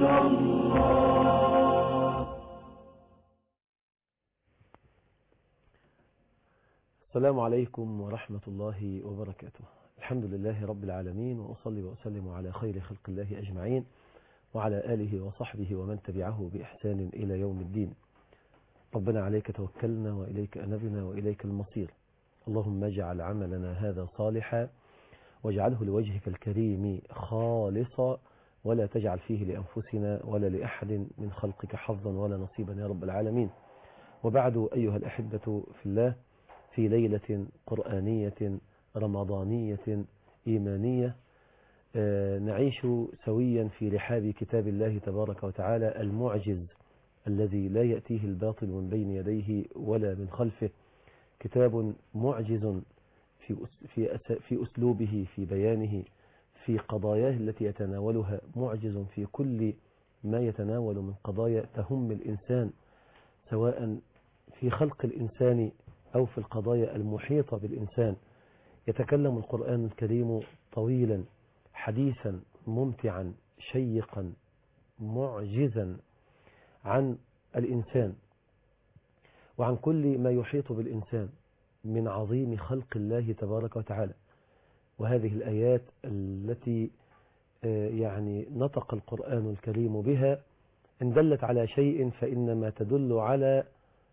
إلا الله السلام عليكم ورحمة الله وبركاته الحمد لله رب العالمين وأصلي وأسلم على خير خلق الله أجمعين وعلى آله وصحبه ومن تبعه بإحسان إلى يوم الدين ربنا عليك توكلنا وإليك أنبنا وإليك المصير اللهم اجعل عملنا هذا صالحا واجعله لوجهك الكريم خالصا ولا تجعل فيه لأنفسنا ولا لأحد من خلقك حظا ولا نصيبا يا رب العالمين وبعد أيها الأحبة في الله في ليلة قرآنية رمضانية إيمانية آه، نعيش سويا في رحاب كتاب الله تبارك وتعالى المعجز الذي لا يأتيه الباطل من بين يديه ولا من خلفه كتاب معجز في أس- في أس- في أسلوبه في بيانه في قضاياه التي يتناولها معجز في كل ما يتناول من قضايا تهم الإنسان سواء في خلق الإنسان أو في القضايا المحيطة بالإنسان يتكلم القرآن الكريم طويلا حديثا ممتعا شيقا معجزا عن الإنسان وعن كل ما يحيط بالإنسان من عظيم خلق الله تبارك وتعالى وهذه الآيات التي آه، يعني نطق القرآن الكريم بها إن دلت على شيء فإنما تدل على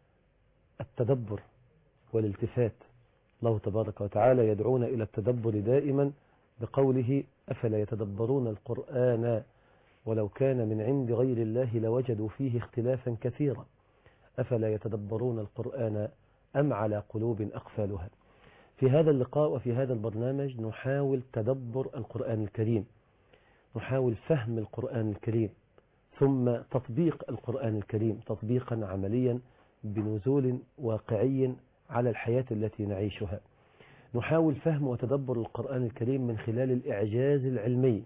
التدبر والالتفات الله تبارك وتعالى يدعونا إلى التدبر دائما بقوله أفلا يتدبرون القرآن ولو كان من عند غير الله لوجدوا فيه اختلافا كثيرا أفلا يتدبرون القرآن أم على قلوب أقفالها في هذا اللقاء وفي هذا البرنامج نحاول تدبر القرآن الكريم نحاول فهم القرآن الكريم ثم تطبيق القرآن الكريم تطبيقا عمليا بنزول واقعي على الحياة التي نعيشها نحاول فهم وتدبر القرآن الكريم من خلال الإعجاز العلمي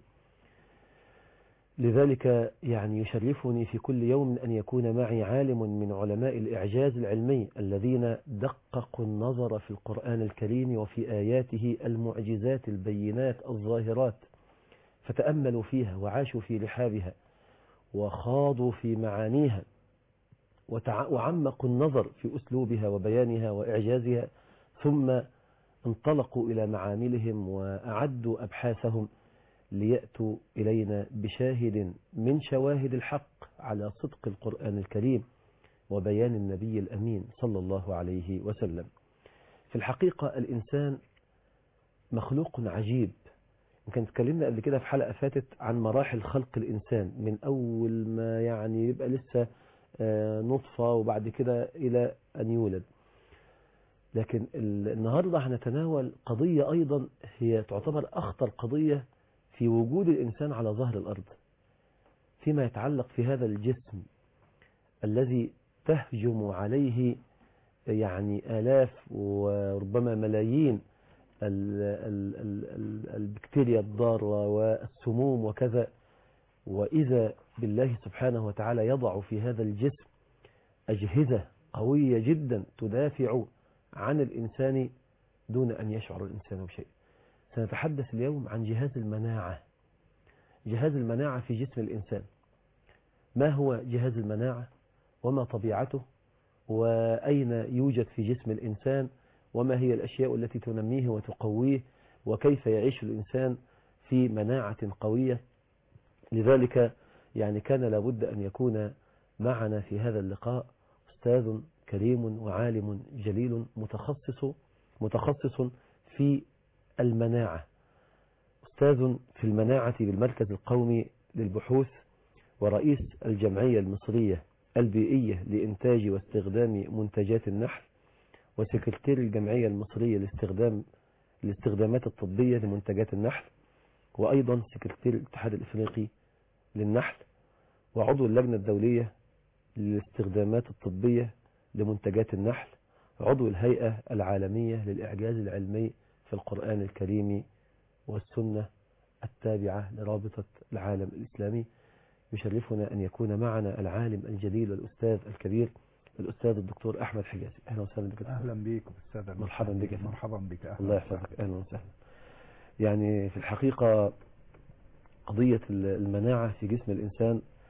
لذلك يعني يشرفني في كل يوم أن يكون معي عالم من علماء الإعجاز العلمي الذين دققوا النظر في القرآن الكريم وفي آياته المعجزات البينات الظاهرات فتأملوا فيها وعاشوا في رحابها وخاضوا في معانيها وتع- وعمقوا النظر في أسلوبها وبيانها وإعجازها ثم انطلقوا إلى معاملهم وأعدوا أبحاثهم ليأتوا إلينا بشاهد من شواهد الحق على صدق القرآن الكريم وبيان النبي الأمين صلى الله عليه وسلم في الحقيقة الإنسان مخلوق عجيب يمكن اتكلمنا قبل كده في حلقة فاتت عن مراحل خلق الإنسان من أول ما يعني يبقى لسه آه، نطفة وبعد كده إلى أن يولد لكن ال- النهاردة هنتناول قضية أيضا هي تعتبر أخطر قضية في وجود الإنسان على ظهر الأرض فيما يتعلق في هذا الجسم الذي تهجم عليه يعني آلاف وربما ملايين ال- ال- ال- ال- البكتيريا الضارة والسموم وكذا وإذا بالله سبحانه وتعالى يضع في هذا الجسم أجهزة قوية جدا تدافع عن الإنسان دون أن يشعر الإنسان بشيء سنتحدث اليوم عن جهاز المناعة جهاز المناعة في جسم الإنسان ما هو جهاز المناعة وما طبيعته وأين يوجد في جسم الإنسان وما هي الأشياء التي تنميه وتقويه وكيف يعيش الإنسان في مناعة قوية لذلك يعني كان لابد أن يكون معنا في هذا اللقاء أستاذ كريم وعالم جليل متخصص متخصص في المناعة أستاذ في المناعة بالمركز القومي للبحوث ورئيس الجمعية المصرية البيئية لإنتاج واستخدام منتجات النحل وسكرتير الجمعية المصرية لاستخدام الاستخدامات الطبية لمنتجات النحل وأيضا سكرتير الاتحاد الإفريقي للنحل وعضو اللجنة الدولية للاستخدامات الطبية لمنتجات النحل عضو الهيئة العالمية للإعجاز العلمي في القرآن الكريم والسنة التابعة لرابطة العالم الإسلامي يشرفنا أن يكون معنا العالم الجليل والأستاذ الكبير الأستاذ الدكتور أحمد حجازي أهلا وسهلا بك اهلا بيك استاذ مرحبا بك يا فندم. مرحبا بك اهلا الله وسهلا. يحفظك أهلا وسهلا يعني في الحقيقة قضية المناعة في جسم الإنسان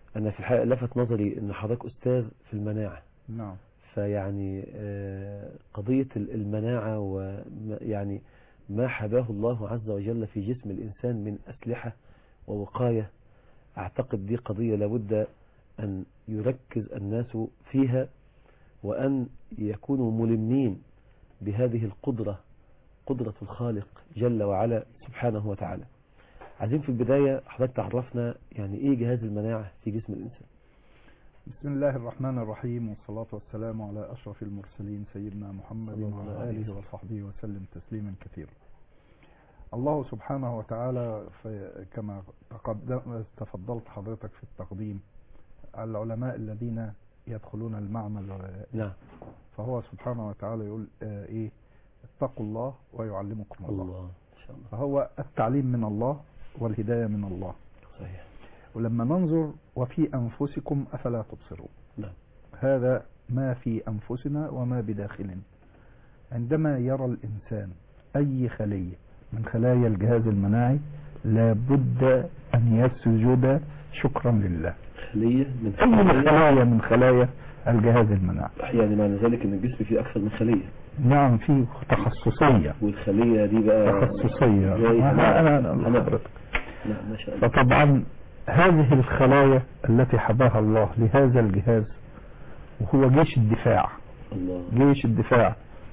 أنا في الحقيقة لفت نظري أن حضرتك أستاذ في المناعة نعم فيعني آه، قضية ال- المناعة ويعني ما حباه الله عز وجل في جسم الإنسان من أسلحة ووقاية أعتقد دي قضية لابد أن يركز الناس فيها وأن يكونوا ملمين بهذه القدرة قدرة الخالق جل وعلا سبحانه وتعالى عايزين في البداية حضرتك تعرفنا يعني إيه جهاز المناعة في جسم الإنسان بسم الله الرحمن الرحيم والصلاة والسلام على أشرف المرسلين سيدنا محمد صلى الله وعلى عليه آله وسلم. وصحبه وسلم تسليما كثيرا الله سبحانه وتعالى في- كما تقدم تفضلت حضرتك في التقديم العلماء الذين يدخلون المعمل و- نعم فهو سبحانه وتعالى يقول آه، ايه اتقوا الله ويعلمكم الله, الله إن شاء الله فهو التعليم من الله والهداية من الله صحيح ولما ننظر وفي أنفسكم أفلا تبصرون نعم هذا ما في أنفسنا وما بداخلنا عندما يرى الإنسان أي خلية من خلايا الجهاز المناعي لابد أن يسجد شكرا لله خلية من أي خلية خلايا من خلايا الجهاز المناعي يعني معنى ذلك ان الجسم فيه اكثر من خلية نعم في تخصصية والخلية دي بقى تخصصية زي أنا أنا هنبقى. أنا حضرتك. نعم ما شاء الله فطبعا هذه الخلايا التي حباها الله لهذا الجهاز وهو جيش الدفاع الله جيش الدفاع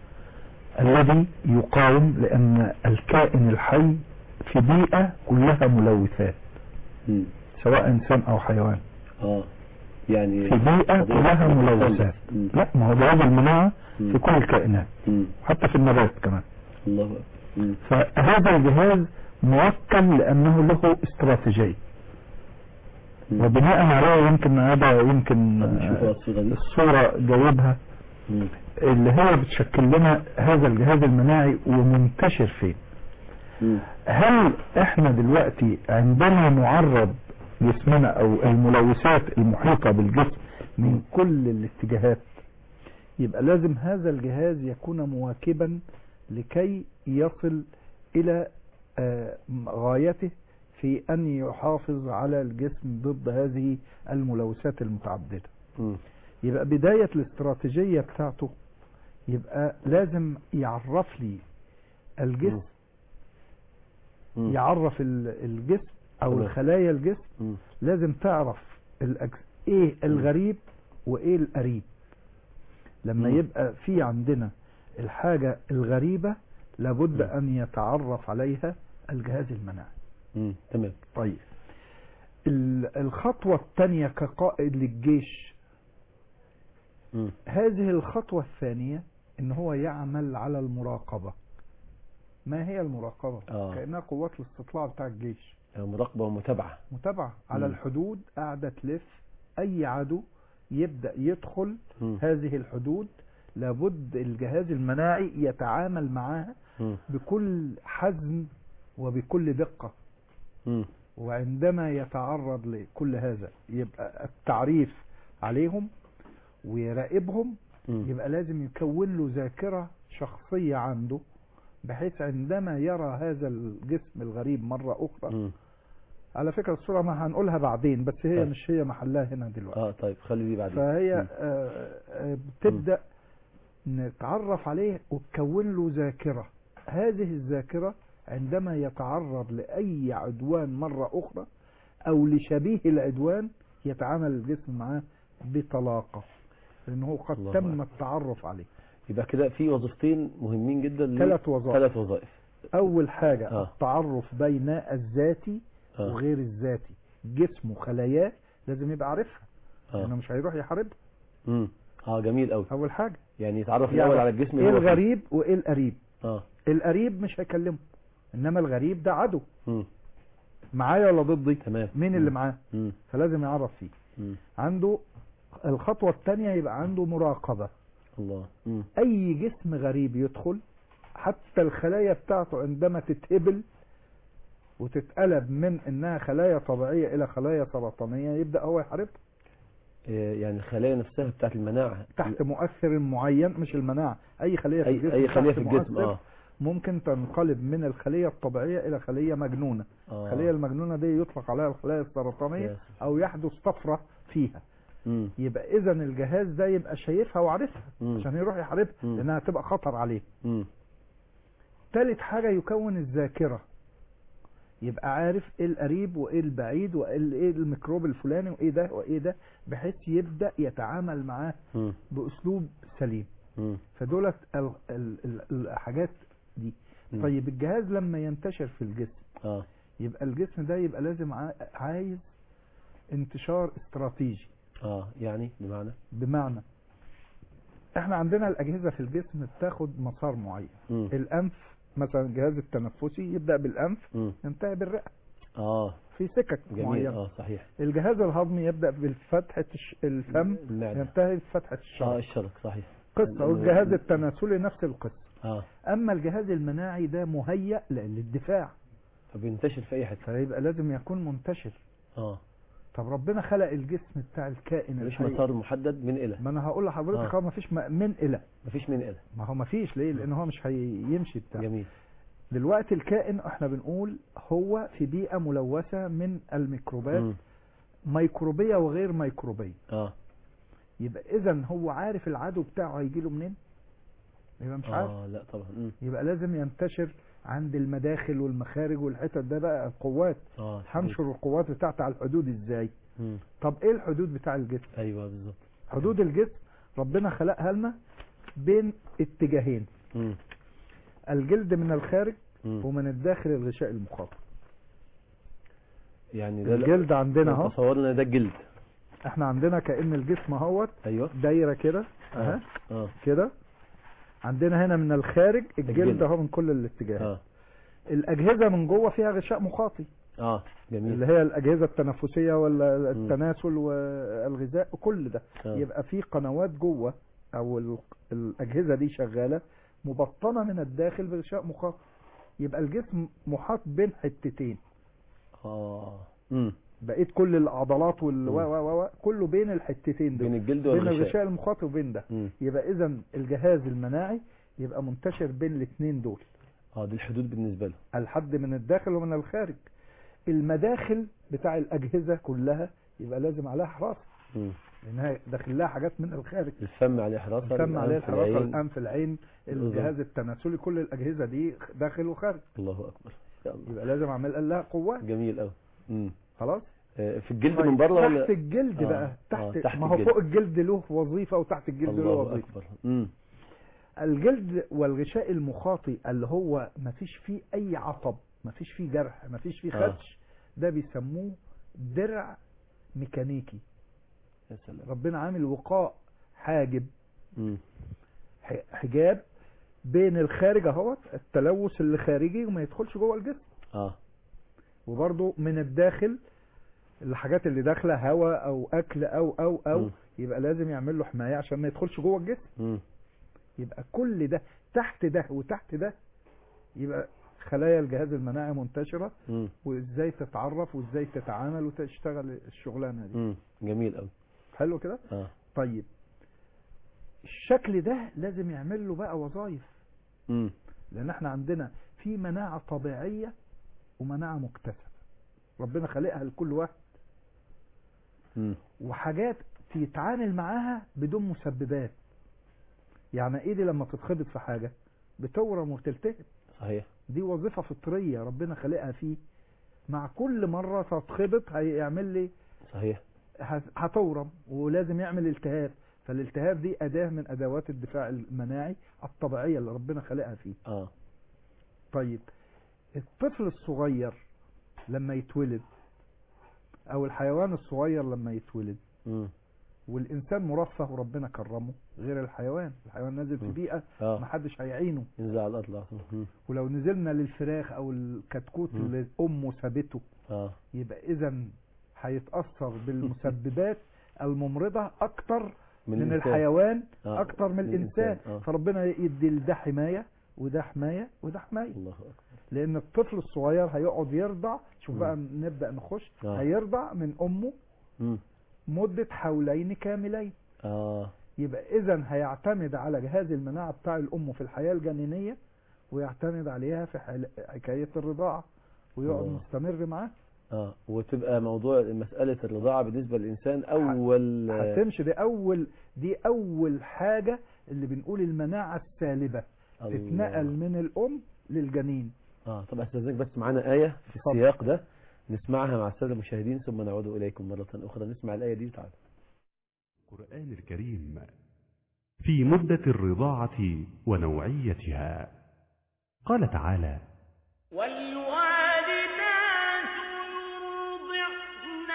الذي يقاوم لأن الكائن الحي في بيئة كلها ملوثات مم. سواء إنسان أو حيوان اه يعني في بيئة قضية كلها ملوثات مم. لا ما هو جهاز المناعة مم. في كل الكائنات مم. حتى في النبات كمان الله أكبر. مم. فهذا الجهاز موكل لأنه له استراتيجية مم. وبناء عليه يمكن هذا يمكن طب نشوفها آه، الصورة دي الصورة جايبها مم. اللي هي بتشكل لنا هذا الجهاز المناعي ومنتشر فين مم. هل احنا دلوقتي عندما نعرض جسمنا او الملوثات المحيطة بالجسم من كل الاتجاهات يبقى لازم هذا الجهاز يكون مواكبا لكي يصل الى آه، غايته في ان يحافظ على الجسم ضد هذه الملوثات المتعددة مم. يبقى بداية الاستراتيجية بتاعته يبقى لازم يعرف لي الجسم مم. يعرف ال- الجسم او تمام. الخلايا الجسم مم. لازم تعرف الأجس... ايه الغريب وايه القريب لما مم. يبقى في عندنا الحاجة الغريبة لابد مم. ان يتعرف عليها الجهاز المناعي مم. تمام طيب ال- الخطوة الثانية كقائد للجيش مم. هذه الخطوة الثانية ان هو يعمل على المراقبة ما هي المراقبة آه. كأنها قوات الاستطلاع بتاع الجيش مراقبة ومتابعة متابعة على مم. الحدود قاعدة تلف اي عدو يبدأ يدخل مم. هذه الحدود لابد الجهاز المناعي يتعامل معها مم. بكل حزم وبكل دقة مم. وعندما يتعرض لكل هذا يبقى التعريف عليهم ويراقبهم مم. يبقى لازم يكون له ذاكرة شخصية عنده بحيث عندما يرى هذا الجسم الغريب مرة أخرى مم. على فكرة الصورة ما هنقولها بعدين بس هي طيب. مش هي محلها هنا دلوقتي اه طيب خلي دي بعدين فهي مم. آه، آه، بتبدأ نتعرف عليه وتكون له ذاكرة هذه الذاكرة عندما يتعرض لأي عدوان مرة أخرى أو لشبيه العدوان يتعامل الجسم معاه بطلاقة لأنه قد الله تم أكبر. التعرف عليه يبقى كده في وظيفتين مهمين جدا ل- ثلاث وظائف ثلاث وظائف أول حاجة آه. التعرف بين الذاتي آه. وغير الذاتي جسمه وخلاياه لازم يبقى عارفها اه لأنه مش هيروح يحاربها مم. اه جميل قوي أول حاجة يعني يتعرف يعني الاول على الجسم إيه اللي هو فيه. الغريب وإيه القريب اه القريب مش هيكلمه إنما الغريب ده عدو مم. معايا ولا ضدي تمام مين اللي معاه مم. فلازم يعرف فيه مم. عنده الخطوة الثانية يبقى عنده مراقبة الله مم. أي جسم غريب يدخل حتى الخلايا بتاعته عندما تتهبل وتتقلب من إنها خلايا طبيعية إلى خلايا سرطانية يبدأ هو يحاربها آه، يعني الخلايا نفسها بتاعت المناعة تحت مؤثر معين مش المناعة أي خلية في اي الجسم اي خلية تحت في الجسم مؤثر اه ممكن تنقلب من الخلية الطبيعية الى خلية مجنونة آه. الخلية المجنونة دي يطلق عليها الخلايا السرطانية يا او يحدث طفرة فيها مم. يبقى اذا الجهاز ده يبقى شايفها وعارفها مم. عشان يروح يحاربها مم. لانها هتبقى خطر عليه مم. تالت حاجة يكون الذاكرة يبقى عارف ايه القريب وايه البعيد وايه ال- إيه الميكروب الفلاني وايه ده وايه ده بحيث يبدأ يتعامل معاه مم. باسلوب سليم مم. فدولت ال- ال- ال- الحاجات دي مم. طيب الجهاز لما ينتشر في الجسم اه يبقى الجسم ده يبقى لازم عا- عايز انتشار استراتيجي اه يعني بمعنى بمعنى احنا عندنا الاجهزه في الجسم بتاخد مسار معين مم. الانف مثلا الجهاز التنفسي يبدا بالانف مم. ينتهي بالرئه اه في سكك جميل معينه اه صحيح الجهاز الهضمي يبدا بفتحه الش- الفم المعدة ينتهي بفتحه اه الشرج الشرق صحيح قصه والجهاز التناسلي نفس القصه اه اما الجهاز المناعي ده مهيأ ل- للدفاع فبينتشر في اي حته فيبقى لازم يكون منتشر اه طب ربنا خلق الجسم بتاع الكائن مفيش الحي مسار محدد من الى ما انا هقول لحضرتك آه. هو مفيش م- من الى مفيش من الى ما هو مفيش ليه لان هو مش هيمشي بتاع جميل دلوقتي الكائن احنا بنقول هو في بيئة ملوثة من الميكروبات مم. ميكروبية وغير ميكروبية اه يبقى اذا هو عارف العدو بتاعه هيجي له منين يبقى مش عارف اه لا طبعا مم. يبقى لازم ينتشر عند المداخل والمخارج والحتت ده بقى القوات اه هنشر القوات بتاعتي على الحدود ازاي مم. طب ايه الحدود بتاع الجسم ايوه بالظبط حدود الجسم ربنا خلقها لنا بين اتجاهين مم. الجلد من الخارج مم. ومن الداخل الغشاء المخاطي يعني ده الجلد عندنا اهو تصورنا ده الجلد احنا عندنا كأن الجسم اهوت ايوه دايرة كده اها اه كده عندنا هنا من الخارج الجلد. الجلد اهو من كل الاتجاهات اه الاجهزة من جوه فيها غشاء مخاطي اه اللي جميل هي الاجهزة التنفسية ولا التناسل والغذاء وكل ده آه. يبقى في قنوات جوه او ال- الاجهزة دي شغالة مبطنة من الداخل بغشاء مخاطي يبقى الجسم محاط بين حتتين اه امم بقيت كل العضلات وال مم. و و و كله بين الحتتين دول بين الجلد بين والغشاء الغشاء المخاطي وبين ده مم. يبقى اذا الجهاز المناعي يبقى منتشر بين الاثنين دول اه دي الحدود بالنسبه له الحد من الداخل ومن الخارج المداخل بتاع الاجهزه كلها يبقى لازم عليها حراسه مم. لانها داخل لها حاجات من الخارج الفم عليه حراسه الفم عليه الأنف، الحراسه العين. الانف العين الأذن. الجهاز التناسلي كل الاجهزه دي داخل وخارج الله اكبر يا الله يبقى لازم اعمل لها قوات جميل قوي امم خلاص آه، في الجلد طيب، من بره ولا تحت الجلد آه، بقى آه، تحت, تحت ما هو الجلد. فوق الجلد له وظيفه وتحت الجلد له الله وظيفه اكبر امم الجلد والغشاء المخاطي اللي هو ما فيش فيه اي عطب ما فيش فيه جرح ما فيش فيه آه. خدش ده بيسموه درع ميكانيكي يا سلام ربنا عامل وقاء حاجب امم ح- حجاب بين الخارج اهوت التلوث اللي خارجي وما يدخلش جوه الجسم اه وبرضه من الداخل الحاجات اللي داخله هواء او اكل او او او مم. يبقى لازم يعمل له حمايه عشان ما يدخلش جوه الجسم امم يبقى كل ده تحت ده وتحت ده يبقى خلايا الجهاز المناعي منتشرة امم وازاي تتعرف وازاي تتعامل وتشتغل الشغلانة دي امم جميل قوي حلو كده اه طيب الشكل ده لازم يعمل له بقى وظائف امم لان احنا عندنا في مناعة طبيعية ومناعة مكتسبة ربنا خلقها لكل واحد امم وحاجات تتعامل معاها بدون مسببات يعني ايدي لما تتخبط في حاجة بتورم وتلتهب صحيح دي وظيفة فطرية ربنا خلقها فيه مع كل مرة تتخبط هيعمل لي صحيح هت- هتورم ولازم يعمل التهاب فالالتهاب دي أداة من أدوات الدفاع المناعي الطبيعية اللي ربنا خلقها فيه اه طيب الطفل الصغير لما يتولد أو الحيوان الصغير لما يتولد امم والإنسان مرفه وربنا كرمه غير الحيوان الحيوان نازل في مم. بيئة اه محدش هيعينه ينزل على الارض على طول. مم. ولو نزلنا للفراخ أو الكتكوت مم. اللي أمه سابته اه يبقى اذا هيتاثر بالمسببات الممرضه اكتر من, من الإنسان. الحيوان آه. اكتر من من الانسان الإنسان. آه. فربنا يدي لده حمايه وده حمايه وده حمايه الله اكبر لان الطفل الصغير هيقعد يرضع شوف مم. بقى نبدا نخش آه. هيرضع من امه امم مده حولين كاملين اه يبقى اذا هيعتمد على جهاز المناعه بتاع الام في الحياه الجنينيه ويعتمد عليها في حل- حكاية الرضاعة ويقعد الله. مستمر معاه اه وتبقى موضوع مسألة الرضاعة بالنسبة للإنسان أول هتمشي دي أول دي أول حاجة اللي بنقول المناعة السالبة الله. تتنقل من الأم للجنين اه طب استاذنك بس معانا آية في اتفضل. السياق ده نسمعها مع السادة المشاهدين ثم نعود إليكم مرة أخرى نسمع الآية دي تعالى القرآن الكريم في مدة الرضاعة ونوعيتها قال تعالى والوالدات يرضعن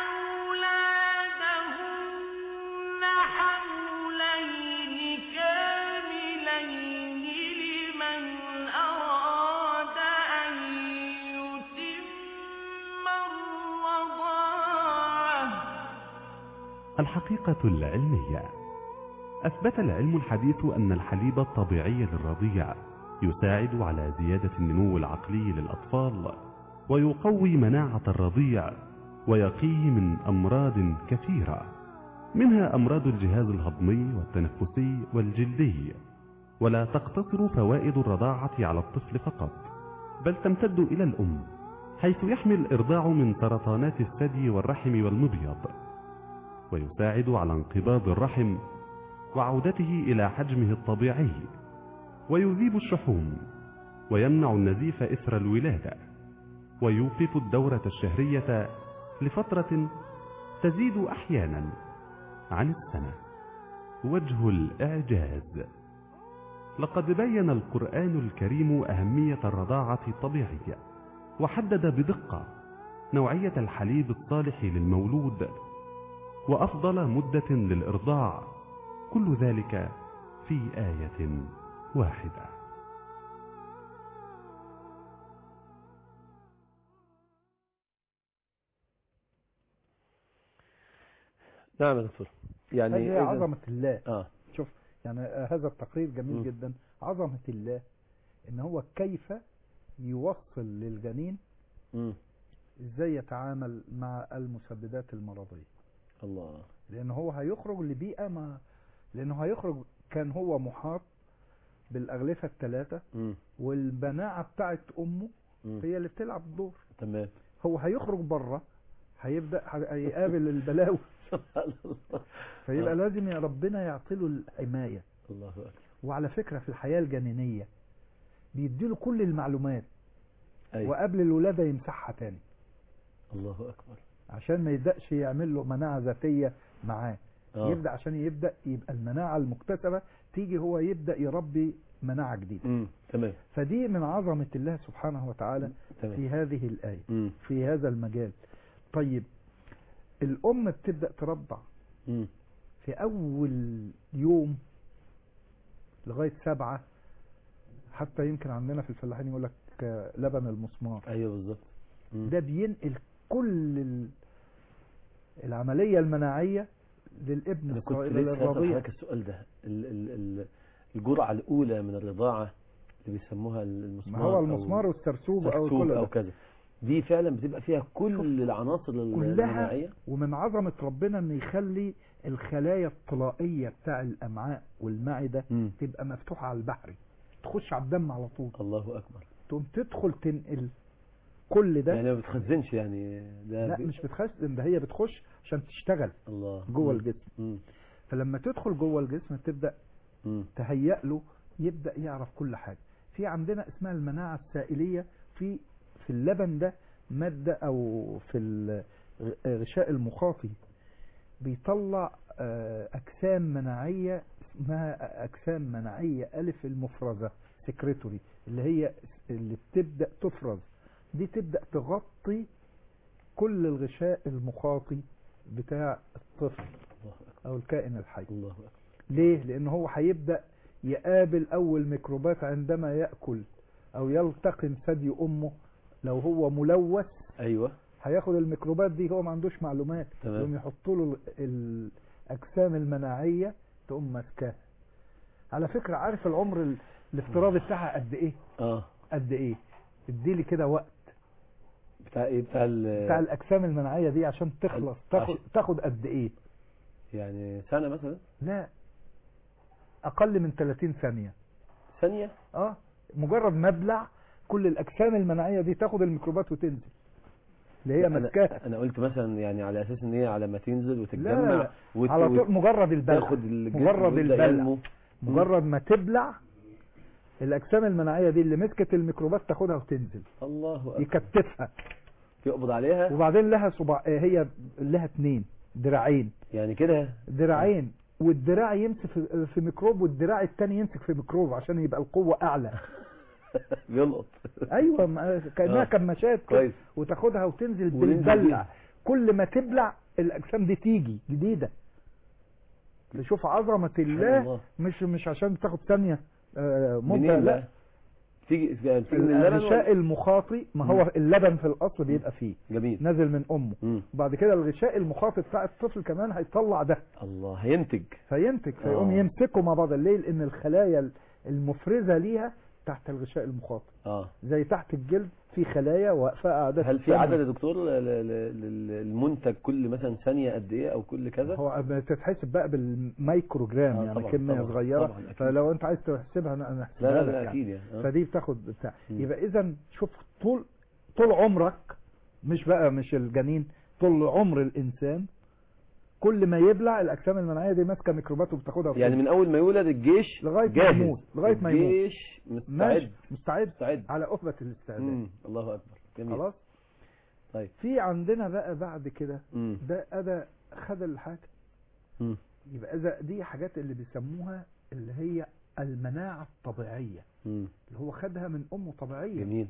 أولادهن حولين كاملين لمن أراد أن يتم الرضاعة الحقيقة العلمية أثبت العلم الحديث أن الحليب الطبيعي للرضيع يساعد على زيادة النمو العقلي للأطفال ويقوي مناعة الرضيع ويقيه من أمراض كثيرة منها أمراض الجهاز الهضمي والتنفسي والجلدي ولا تقتصر فوائد الرضاعة على الطفل فقط بل تمتد إلى الأم حيث يحمي الإرضاع من سرطانات الثدي والرحم والمبيض ويساعد على انقباض الرحم وعودته إلى حجمه الطبيعي ويذيب الشحوم ويمنع النزيف إثر الولادة ويوقف الدورة الشهرية لفترة تزيد أحيانا عن السنة وجه الإعجاز لقد بين القرآن الكريم أهمية الرضاعة الطبيعية وحدد بدقة نوعية الحليب الصالح للمولود وأفضل مدة للإرضاع كل ذلك في آية واحدة نعم يا دكتور يعني هذه إذا- عظمة الله اه شوف يعني آه، هذا التقرير جميل مم. جدا عظمة الله ان هو كيف يوصل للجنين مم. ازاي يتعامل مع المسببات المرضية الله لان هو هيخرج لبيئة ما لانه هيخرج كان هو محاط بالاغلفة الثلاثة مم. والمناعة بتاعت امه مم. هي اللي بتلعب الدور تمام هو هيخرج بره هيبدأ هيقابل البلاوي سبحان الله فيبقى آه. لازم يا ربنا يعطيله الحماية الله أكبر وعلى فكرة في الحياة الجنينية بيديله كل المعلومات أيوة. وقبل الولادة يمسحها تاني الله أكبر عشان ما يبدأش يعمل له مناعة ذاتية معاه آه. يبدأ عشان يبدأ يبقى المناعة المكتسبة تيجي هو يبدأ يربي مناعة جديدة مم. تمام فدي من عظمة الله سبحانه وتعالى تمام في هذه الآية مم. في هذا المجال طيب الأم بتبدأ ترضع مم. في أول يوم لغاية سبعة حتى يمكن عندنا في الفلاحين يقول لك آه، لبن المسمار أيوه بالظبط مم. ده بينقل كل ال- العملية المناعية للابن أنا كنت الصغير لسه هسأل للرضيع حضرتك السؤال ده ال ال ال الجرعة الأولى من الرضاعة اللي بيسموها المسمار ما هو أو المسمار والسرسوب أو سرسوب كل أو ده كذا دي فعلا بتبقى فيها كل العناصر كلها المناعية ومن عظمة ربنا ان يخلي الخلايا الطلائية بتاع الأمعاء والمعدة مم. تبقى مفتوحة على البحر تخش على الدم على طول الله أكبر تقوم تدخل تنقل كل ده يعني ما بتخزنش يعني ده لا بي- مش بتخزن ده هي بتخش عشان تشتغل الله جوه مم. الجسم مم. فلما تدخل جوه الجسم تبدأ مم. تهيأ له يبدأ يعرف كل حاجة في عندنا اسمها المناعة السائلية في في اللبن ده مادة أو في الغشاء المخاطي بيطلع آه، أجسام مناعية اسمها أجسام مناعية ألف المفرزة سكريتوري اللي هي اللي بتبدأ تفرز دي تبدأ تغطي كل الغشاء المخاطي بتاع الطفل الله أكبر أو الكائن الحي الله أكبر ليه؟ لأن هو هيبدأ يقابل أول ميكروبات عندما يأكل أو يلتقم ثدي أمه لو هو ملوث أيوه هياخد الميكروبات دي هو ما عندوش معلومات تمام. يقوم يحطوا له ال- الأجسام المناعية تقوم ماسكاها على فكرة عارف العمر ال- الافتراضي بتاعها قد إيه؟ اه قد إيه؟ اديلي كده وقت بتاع ايه بتاع ال بتاع الأجسام المناعية دي عشان تخلص تاخد, عشان- تاخد قد إيه؟ يعني سنة مثلا لا أقل من 30 ثانية ثانية اه مجرد ما ابلع كل الاجسام المناعيه دي تاخد الميكروبات وتنزل اللي هي أنا, ماسكاها انا قلت مثلا يعني على اساس ان هي على ما تنزل لا وتتجمع لا لا وت- على وت- طول مجرد البلع تاخد الجسم مجرد ويبدأ البلع ينمو. مجرد ما تبلع الاجسام المناعيه دي اللي مسكت الميكروبات تاخدها وتنزل الله أكبر. يكتفها يقبض عليها وبعدين لها صباع آه، هي لها اتنين دراعين يعني كده دراعين والدراع يمسك في- في ميكروب والدراع التاني يمسك في ميكروب عشان يبقى القوه اعلى بيلقط ايوه ما- كانها آه. كماشات كده كويس وتاخدها وتنزل وننزل بالبلع بيها. كل ما تبلع الاجسام دي تيجي جديده تشوف عظمه سبحان الله الله. مش مش عشان تاخد ثانيه آه، مده منين لا بقى تيجي يعني تيجي من اللبن الغشاء ولا- المخاطي ما هو اللبن في الاصل بيبقى فيه جميل نازل من امه مم. وبعد كده الغشاء المخاطي بتاع الطفل كمان هيطلع ده الله هينتج فينتج فيقوم آه. يمسكوا مع بعض ليه لان الخلايا المفرزه ليها تحت الغشاء المخاطي اه زي تحت الجلد في خلايا واقفه قاعده هل في تستنى. عدد يا دكتور ل- ل- ل- المنتج كل مثلا ثانيه قد ايه او كل كذا هو بتتحسب بقى بالميكروجرام آه، يعني طبعاً، كميه طبعاً، صغيره طبعاً، أكيد. فلو انت عايز تحسبها انا أنا لا احسبها لا لك لا يعني. اكيد يعني آه. فدي بتاخد بتاع مم. يبقى اذا شوف طول طول عمرك مش بقى مش الجنين طول عمر الانسان كل ما يبلع الاجسام المناعيه دي ماسكه ميكروبات وبتاخدها يعني من اول ما يولد الجيش لغاية ما جاهز يموت، لغاية ما يموت. الجيش ماشي مستعد مستعد مستعد على أهبة الاستعداد مم. الله اكبر جميل خلاص طيب في عندنا بقى بعد كده مم. ده أدا خد الحاجة مم. يبقى إذا دي حاجات اللي بيسموها اللي هي المناعة الطبيعية مم. اللي هو خدها من أمه طبيعية جميل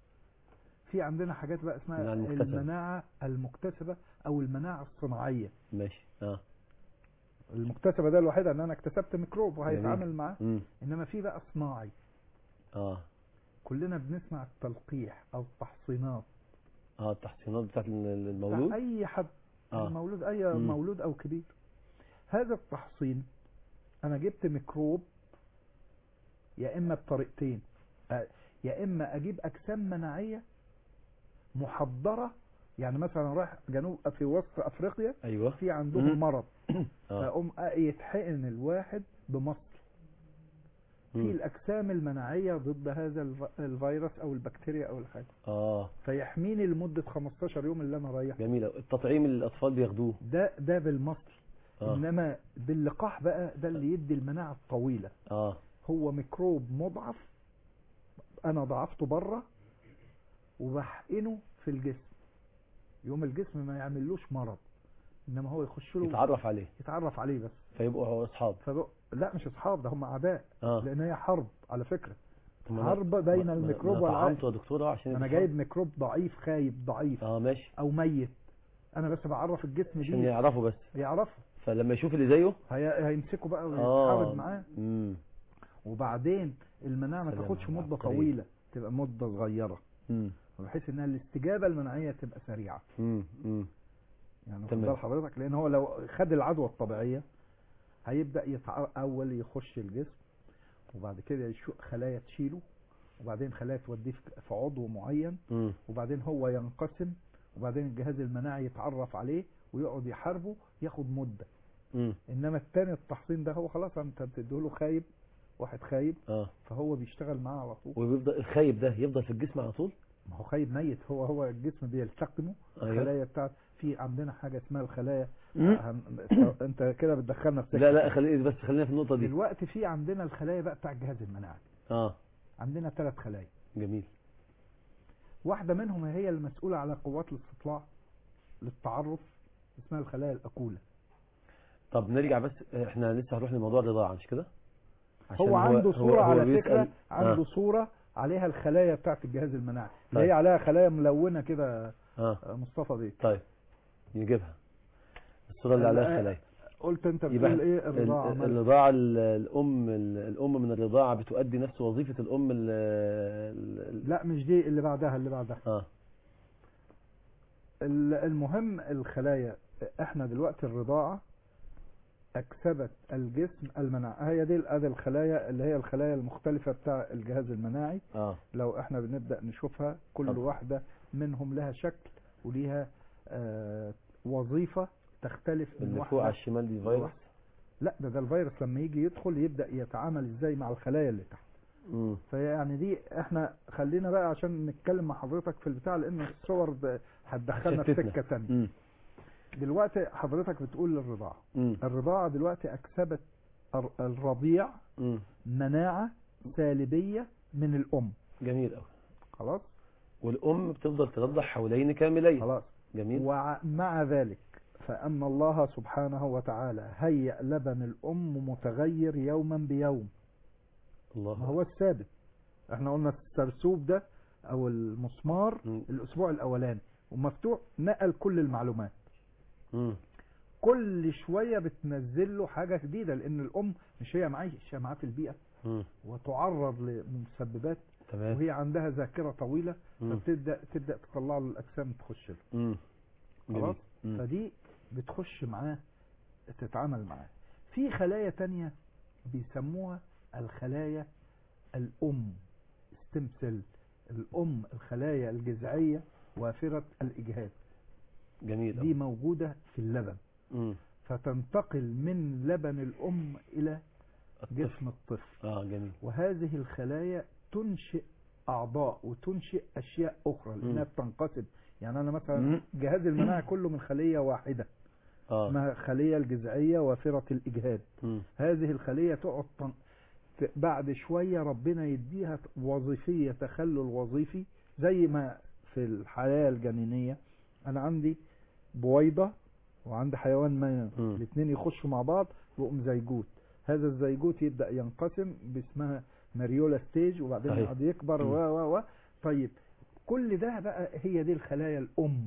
في عندنا حاجات بقى اسمها المناعة المكتسبة. المناعة المكتسبة أو المناعة الصناعية ماشي اه المكتسبة ده الوحيدة ان انا اكتسبت ميكروب وهيتعامل جميل. معاه مم. انما في بقى صناعي اه كلنا بنسمع التلقيح او التحصينات اه التحصينات بتاعت ال- ال- بتاع المولود اي حد آه. مولود اي مم. مولود او كبير هذا التحصين انا جبت ميكروب يا اما بطريقتين آه، يا اما اجيب اجسام مناعيه محضره يعني مثلا رايح جنوب في وسط افريقيا ايوه في عندهم مم. مرض اه فاقوم يتحقن الواحد بمصل في مم. الاجسام المناعيه ضد هذا الف- الفيروس او البكتيريا او الحاجه اه فيحميني لمده 15 يوم اللي انا رايح جميل أوي. التطعيم اللي الاطفال بياخدوه ده ده بالمصل اه انما باللقاح بقى ده اللي يدي المناعه الطويله اه هو ميكروب مضعف انا ضعفته بره وبحقنه في الجسم يوم الجسم ما يعملوش مرض انما هو يخش له يتعرف عليه يتعرف عليه بس فيبقوا اصحاب فبق... لا مش اصحاب ده هم اعداء اه لان هي حرب على فكره طب ما أنا- حرب بين ما- ما- الميكروب ما والعقل طعمته يا دكتور عشان انا يبقى جايب ميكروب ضعيف خايب ضعيف حر. اه ماشي او ميت انا بس بعرف الجسم عشان دي يعرفوا بس يعرفه فلما يشوف اللي زيه هي... هيمسكوا بقى اه ويتحارب معاه امم وبعدين المناعه ما سلام تاخدش على مده العبقرية. طويله تبقى مده صغيره امم بحيث انها الاستجابه المناعيه تبقى سريعه امم امم يعني تمام. خد بال حضرتك لان هو لو خد العدوى الطبيعيه هيبدا يتع... اول يخش الجسم وبعد كده يشق خلايا تشيله وبعدين خلايا توديه في في عضو معين امم وبعدين هو ينقسم وبعدين الجهاز المناعي يتعرف عليه ويقعد يحاربه ياخد مده امم انما التاني التحصين ده هو خلاص انت بتديله خايب واحد خايب اه فهو بيشتغل معاه على طول وبيفضل الخايب ده يفضل في الجسم على طول ما هو خايب ميت هو هو الجسم بيلتقمه أيوه. الخلايا بتاعت في عندنا حاجه اسمها الخلايا مم. هن- انت كده بتدخلنا في سكة. لا لا خلينا بس خلينا في النقطة دي دلوقتي في عندنا الخلايا بقى بتاع الجهاز المناعي اه عندنا ثلاث خلايا جميل واحده منهم هي المسؤوله على قوات الاستطلاع للتعرف اسمها الخلايا الاكوله طب نرجع بس احنا لسه هنروح لموضوع الرضاعة مش كده عشان هو عنده صوره هو على بيسأل- فكره عنده آه. صوره عليها الخلايا بتاعت الجهاز المناعي اللي طيب. هي عليها خلايا ملونه كده اه آه، مصطفى بيه طيب نجيبها الصورة اللي عليها ال- الخلايا قلت انت يبقى بتقول ايه الرضاعه ال- مالها؟ الرضاعة ال- الأم ال- الأم من الرضاعة بتؤدي نفس وظيفة الأم ال ال- لا مش دي اللي بعدها اللي بعدها اه ال- المهم الخلايا احنا دلوقتي الرضاعة اكسبت الجسم المناعة هي دي ادي الخلايا اللي هي الخلايا المختلفة بتاع الجهاز المناعي اه لو احنا بنبدأ نشوفها كل طبعا. واحدة منهم لها شكل وليها آه وظيفة تختلف من اللي واحدة فوق على الشمال دي فيروس لا ده ده الفيروس لما يجي يدخل يبدأ يتعامل ازاي مع الخلايا اللي تحت مم. فيعني دي احنا خلينا بقى عشان نتكلم مع حضرتك في البتاع لان الصور ب- هتدخلنا في شتتنا. سكه تانية مم. دلوقتي حضرتك بتقول الرضاعه مم. الرضاعه دلوقتي اكسبت الر- الرضيع مم. مناعه سالبيه من الام جميل قوي خلاص والام بتفضل ترضع حولين كاملين خلاص جميل ومع ذلك فأن الله سبحانه وتعالى هيأ لبن الأم متغير يوما بيوم الله ما هو الثابت احنا قلنا السرسوب ده او المسمار مم. الاسبوع الاولاني ومفتوح نقل كل المعلومات مم. كل شوية بتنزل له حاجة جديدة لان الام مش هي معايشة معاه في البيئة مم. وتعرض لمسببات تمام وهي عندها ذاكرة طويلة مم. فبتبدأ تبدأ تطلع له الاجسام تخش له مم. جميل. خلاص مم. فدي بتخش معاه تتعامل معاه في خلايا تانية بيسموها الخلايا الأم ستيم سيل الأم الخلايا الجذعية وافرة الإجهاد جميل دي موجودة في اللبن مم. فتنتقل من لبن الأم إلى الطفل. جسم الطفل اه جميل وهذه الخلايا تنشئ أعضاء وتنشئ أشياء أخرى لأنها مم. بتنقسم يعني أنا مثلا مم. جهاز المناعة كله من خلية واحدة اه اسمها خلية الجذعية وافرة الإجهاد مم. هذه الخلية تقعد تن- ت- بعد شوية ربنا يديها وظيفية تخلل وظيفي زي ما في الحياة الجنينية أنا عندي بويضة وعندي حيوان ما مم. الاثنين يخشوا مع بعض يبقوا زيجوت هذا الزيجوت يبدأ ينقسم باسمها ماريولا ستيج وبعدين صحيح. يقعد يكبر مم. و و و طيب كل ده بقى هي دي الخلايا الأم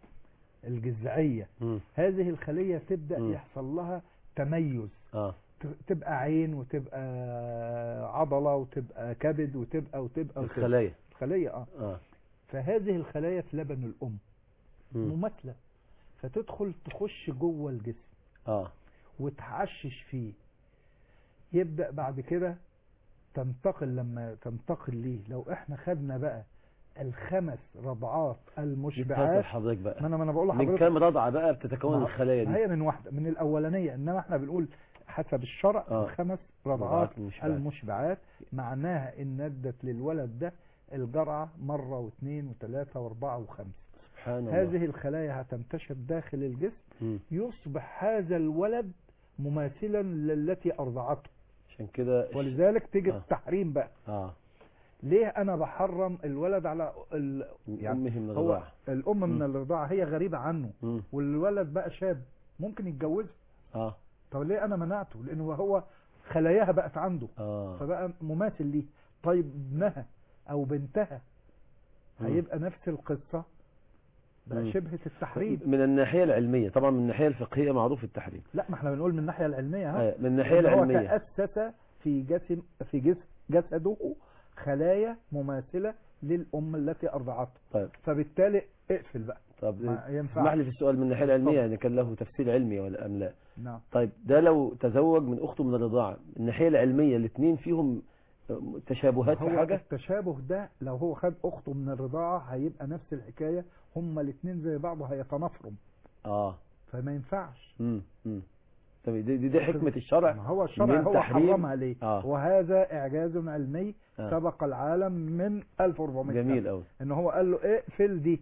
الجذعية مم. هذه الخلية تبدأ مم. يحصل لها تميز اه ت- تبقى عين وتبقى عضلة وتبقى كبد وتبقى وتبقى وتبقى الخلايا خلية اه اه فهذه الخلايا في لبن الأم مم. مماثلة فتدخل تخش جوه الجسم اه وتعشش فيه يبدأ بعد كده تنتقل لما تنتقل ليه لو احنا خدنا بقى الخمس رضعات بتفضل المشبعات حضرتك بقى ما انا ما انا بقول من لحضرتك كام رضعة بقى بتتكون ما- الخلايا ما دي هي من واحدة من الأولانية إنما إحنا بنقول حسب الشرع آه. الخمس رضعات رضعات المشبعات. المشبعات معناها إن ادت للولد ده الجرعة مرة واثنين وثلاثة وأربعة وخمسة سبحان الله هذه الخلايا هتنتشر داخل الجسم مم. يصبح هذا الولد مماثلا للتي أرضعته عشان كده ولذلك تيجي آه. التحريم بقى اه ليه أنا بحرم الولد على ال... يعني أمه من هو الرضاعة الأم من مم. الرضاعة هي غريبة عنه مم. والولد بقى شاب ممكن يتجوزها اه طب ليه انا منعته لانه هو خلاياها بقت عنده اه فبقى مماثل ليه طيب ابنها او بنتها مم. هيبقى نفس القصة بقى مم. شبهة التحريم من الناحية العلمية طبعا من الناحية الفقهية معروف التحريم لا ما احنا بنقول من الناحية العلمية ها آه، من الناحية إن هو العلمية تأسس في جسم في جسم جسده خلايا مماثلة للأم التي أرضعته طيب فبالتالي اقفل بقى طب ما اسمح ينفعش لي في السؤال من الناحية العلمية اتفضل. يعني كان له تفسير علمي ولا أم لا نعم طيب ده لو تزوج من أخته من الرضاعة من الناحية العلمية الاثنين فيهم تشابهات في هو حاجة التشابه ده لو هو خد أخته من الرضاعة هيبقى نفس الحكاية هما الاثنين زي بعض هيتنافروا اه فما ينفعش امم امم طب دي, دي, دي حكمة الشرع ما هو الشرع من هو تحريم- حرمها ليه آه. وهذا اعجاز علمي آه. سبق العالم من 1400 سنة. جميل قوي ان هو قال له اقفل دي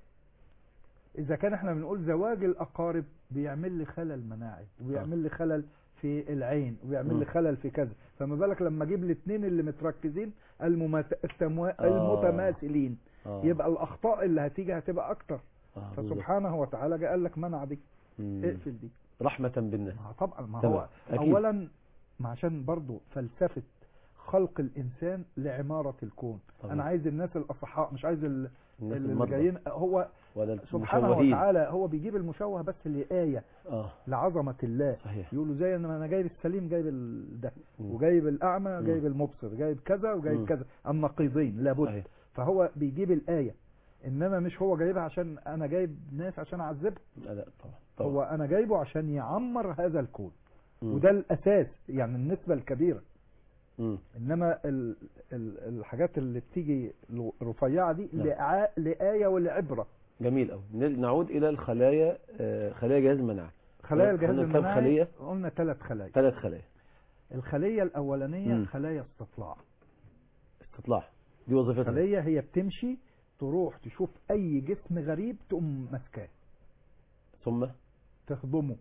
اذا كان احنا بنقول زواج الاقارب بيعمل لي خلل مناعي وبيعمل لي خلل في العين وبيعمل مم. لي خلل في كذا فما بالك لما اجيب الاثنين اللي متركزين الممت... التموا... آه. المتماثلين آه. يبقى الاخطاء اللي هتيجي هتبقى اكتر آه بالظبط. فسبحانه وتعالى جه قال لك منع دي مم. اقفل دي رحمة بالناس ما هو طبعا ما تمام. هو أكيد. اولا ما عشان برضو فلسفة خلق الانسان لعمارة الكون طبعا. انا عايز الناس الاصحاء مش عايز ال- الناس اللي المرضى جايين هو ولا سبحانه المشوهين وتعالى هو بيجيب المشوه بس لآية اه لعظمة الله صحيح يقولوا زي ما انا جايب السليم جايب ال- ده مم. وجايب الاعمى مم. جايب المبصر جايب كذا وجايب مم. كذا النقيضين لابد صحيح فهو بيجيب الآية انما مش هو جايبها عشان انا جايب ناس عشان اعذبهم لا لا طبعا طبعا هو انا جايبه عشان يعمر هذا الكون مم. وده الاساس يعني النسبة الكبيرة مم. انما ال ال الحاجات اللي بتيجي ل- رفيعة دي نعم. لآ- لآية ولعبرة جميل قوي نعود إلى الخلايا آه، خلايا جهاز المناعة خلايا الجهاز قلنا كم المناعي خلية؟ قلنا ثلاث خلايا ثلاث خلايا الخلية الأولانية مم. خلايا استطلاع استطلاع دي وظيفتها الخلية هي بتمشي تروح تشوف اي جسم غريب تقوم ماسكاه ثم تهضمه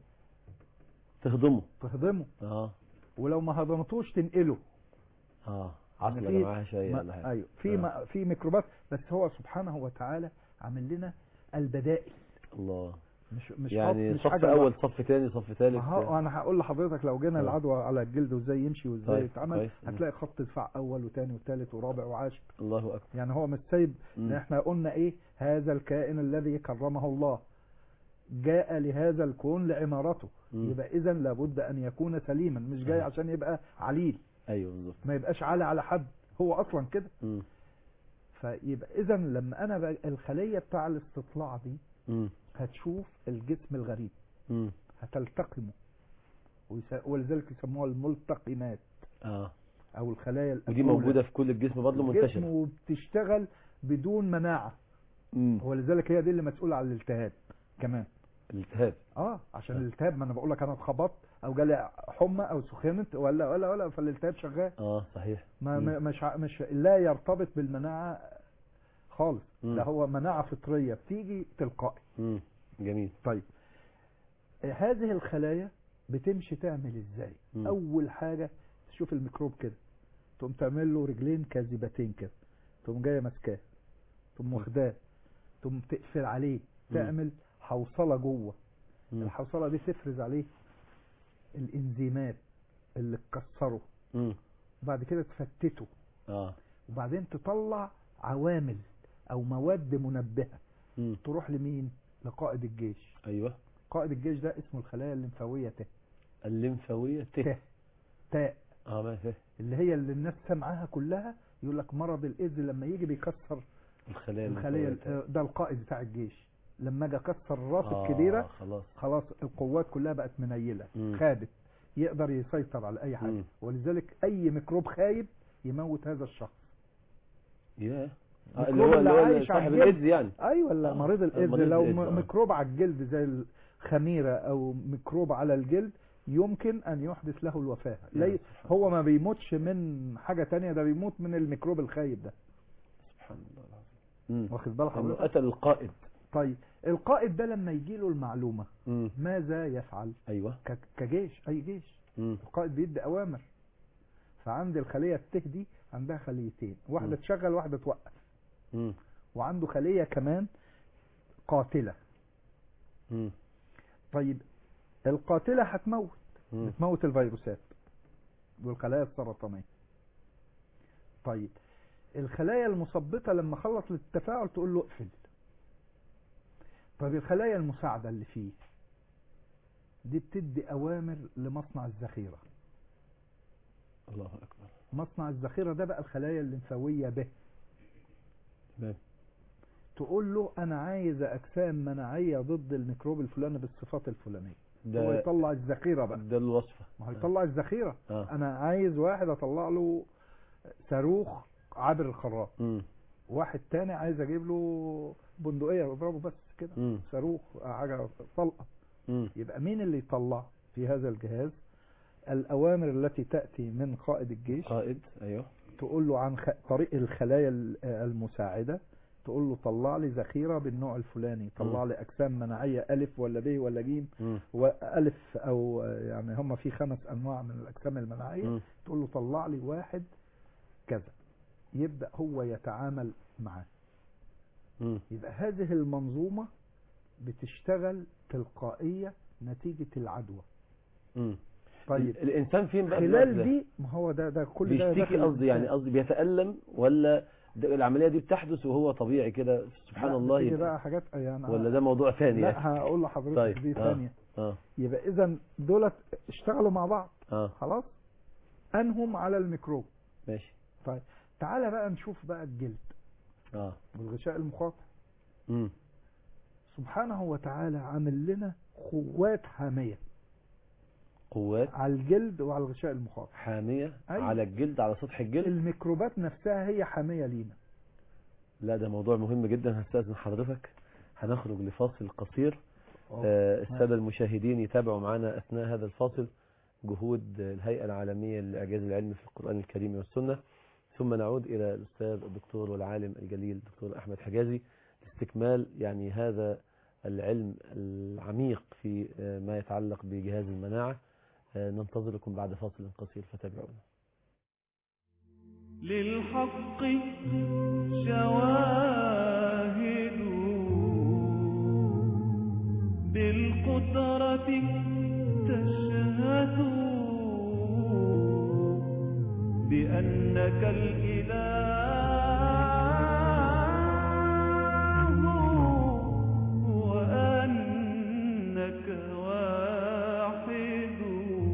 تهضمه تهضمه اه ولو ما هضمتوش تنقله اه يعني عقلة في- معاها شوية ما- ولا حاجة ايوه في آه. ما في ميكروبات بس هو سبحانه وتعالى عامل لنا البدائل الله مش مش يعني مش صف حاجة اول واحدة. صف تاني صف ثالث ها انا هقول لحضرتك لو جينا آه. العدوى على الجلد وازاي يمشي وازاي طيب، يتعمل كويس. هتلاقي خط دفاع اول وثاني وثالث ورابع وعاشر الله اكبر يعني هو مش سايب مم. احنا قلنا ايه هذا الكائن الذي كرمه الله جاء لهذا الكون لعمارته مم. يبقى اذا لابد ان يكون سليما مش جاي آه. عشان يبقى عليل ايوه بالظبط ما يبقاش عالي على حد هو اصلا كده مم. فيبقى اذا لما انا بقى الخليه بتاع الاستطلاع دي مم. هتشوف الجسم الغريب مم. هتلتقمه ويس- ولذلك يسموها الملتقمات اه او الخلايا ودي الأولى. موجودة في كل الجسم برضه الجسم منتشرة وبتشتغل بدون مناعه مم. ولذلك هي دي اللي مسؤوله عن الالتهاب كمان الالتهاب اه عشان الالتهاب ما انا بقول لك انا اتخبطت او جالي حمى او سخنت ولا ولا ولا فالالتهاب شغال اه صحيح ما مم. ما- مش ع- مش لا يرتبط بالمناعه خالص مم. ده هو مناعه فطريه بتيجي تلقائي مم. جميل طيب آه، هذه الخلايا بتمشي تعمل ازاي مم. اول حاجه تشوف الميكروب كده تقوم تعمل له رجلين كاذبتين كده تقوم جايه ماسكاه تقوم واخداه تقوم تقفل عليه مم. تعمل حوصله جوه مم. الحوصله دي تفرز عليه الانزيمات اللي تكسره مم. وبعد كده تفتته اه وبعدين تطلع عوامل او مواد منبهه مم. تروح لمين لقائد الجيش ايوه قائد الجيش ده اسمه الخلايا الليمفاويه ت الليمفاوية ت ت تاء اه ما فيه اللي هي اللي الناس سامعاها كلها يقول لك مرض الايدز لما يجي بيكسر الخلايا الخليه الليمفاوية ت. ده القائد بتاع الجيش لما اجي اكسر الراس آه، الكبيره خلاص خلاص القوات كلها بقت منيله مم. خابت يقدر يسيطر على اي حاجه مم. ولذلك اي ميكروب خايب يموت هذا الشخص ياه آه، الميكروب اللي هو اللي اللي هو عايش على صاحب الجلد. الايدز يعني ايوه لا آه، مريض الايدز مريض لو الإيدز، م- آه. ميكروب على الجلد زي الخميره او ميكروب على الجلد يمكن ان يحدث له الوفاه يا لي سبحان هو ما بيموتش من حاجه تانية ده بيموت من الميكروب الخايب ده سبحان الله العظيم مم. واخد بال انه حضرتك قتل القائد طيب القائد ده لما يجي له المعلومه مم. ماذا يفعل ايوه ك- كجيش اي جيش مم. القائد بيدي اوامر فعند الخليه الته دي عندها خليتين واحده مم. تشغل واحده توقف مم. وعنده خليه كمان قاتله مم. طيب القاتله هتموت مم. بتموت الفيروسات والخلايا السرطانيه طيب الخلايا المثبطه لما خلص التفاعل تقول له اقفل طيب الخلايا المساعده اللي فيه دي بتدي اوامر لمصنع الذخيره الله اكبر مصنع الذخيره ده بقى الخلايا الليمفاويه به تمام تقول له انا عايز اجسام مناعيه ضد الميكروب الفلاني بالصفات الفلانيه هو ده يطلع الذخيره بقى ده الوصفة ما هو يطلع الذخيره اه انا عايز واحد اطلع له صاروخ عابر الخراط مم. واحد تاني عايز اجيب له بندقيه اضربه بس كده مم. صاروخ حاجه طلقه مم. يبقى مين اللي يطلع في هذا الجهاز الاوامر التي تاتي من قائد الجيش قائد ايوه تقول له عن خ... طريق الخلايا ال- المساعده تقول له طلع لي ذخيره بالنوع الفلاني طلع مم. لي اجسام مناعيه الف ولا ب ولا ج مم. والف او يعني هم في خمس انواع من الاجسام المناعيه مم. تقول له طلع لي واحد كذا يبدا هو يتعامل معاه مم. يبقى هذه المنظومه بتشتغل تلقائيه نتيجه العدوى مم. طيب ال- الانسان فين بقى في الوقت خلال ده؟ دي ما هو ده ده كل ده بيشتكي داخل قصدي يعني الإنسان. قصدي بيتألم ولا ده العملية دي بتحدث وهو طبيعي كده سبحان لا، الله بتيجي يبقى- بقى حاجات يعني ولا ده موضوع ثاني لا يعني؟ هقول لحضرتك طيب دي آه. ثانيه اه يبقى اذا دولت اشتغلوا مع بعض اه خلاص انهم على الميكروب ماشي طيب تعالى بقى نشوف بقى الجلد اه والغشاء المخاطي امم سبحانه وتعالى عامل لنا خوات حامية قوات على الجلد وعلى الغشاء المخاطي حامية أيوة. على الجلد على سطح الجلد الميكروبات نفسها هي حامية لينا لا ده موضوع مهم جدا هستأذن حضرتك هنخرج لفاصل قصير آه، السادة المشاهدين يتابعوا معنا أثناء هذا الفاصل جهود الهيئة العالمية للإعجاز العلمي في القرآن الكريم والسنة ثم نعود إلى الأستاذ الدكتور والعالم الجليل الدكتور أحمد حجازي لاستكمال يعني هذا العلم العميق في آه، ما يتعلق بجهاز المناعة آه، ننتظركم بعد فاصل قصير فتابعونا للحق شواهد بالقدرة تشهد بأنك الإله وأنك واحد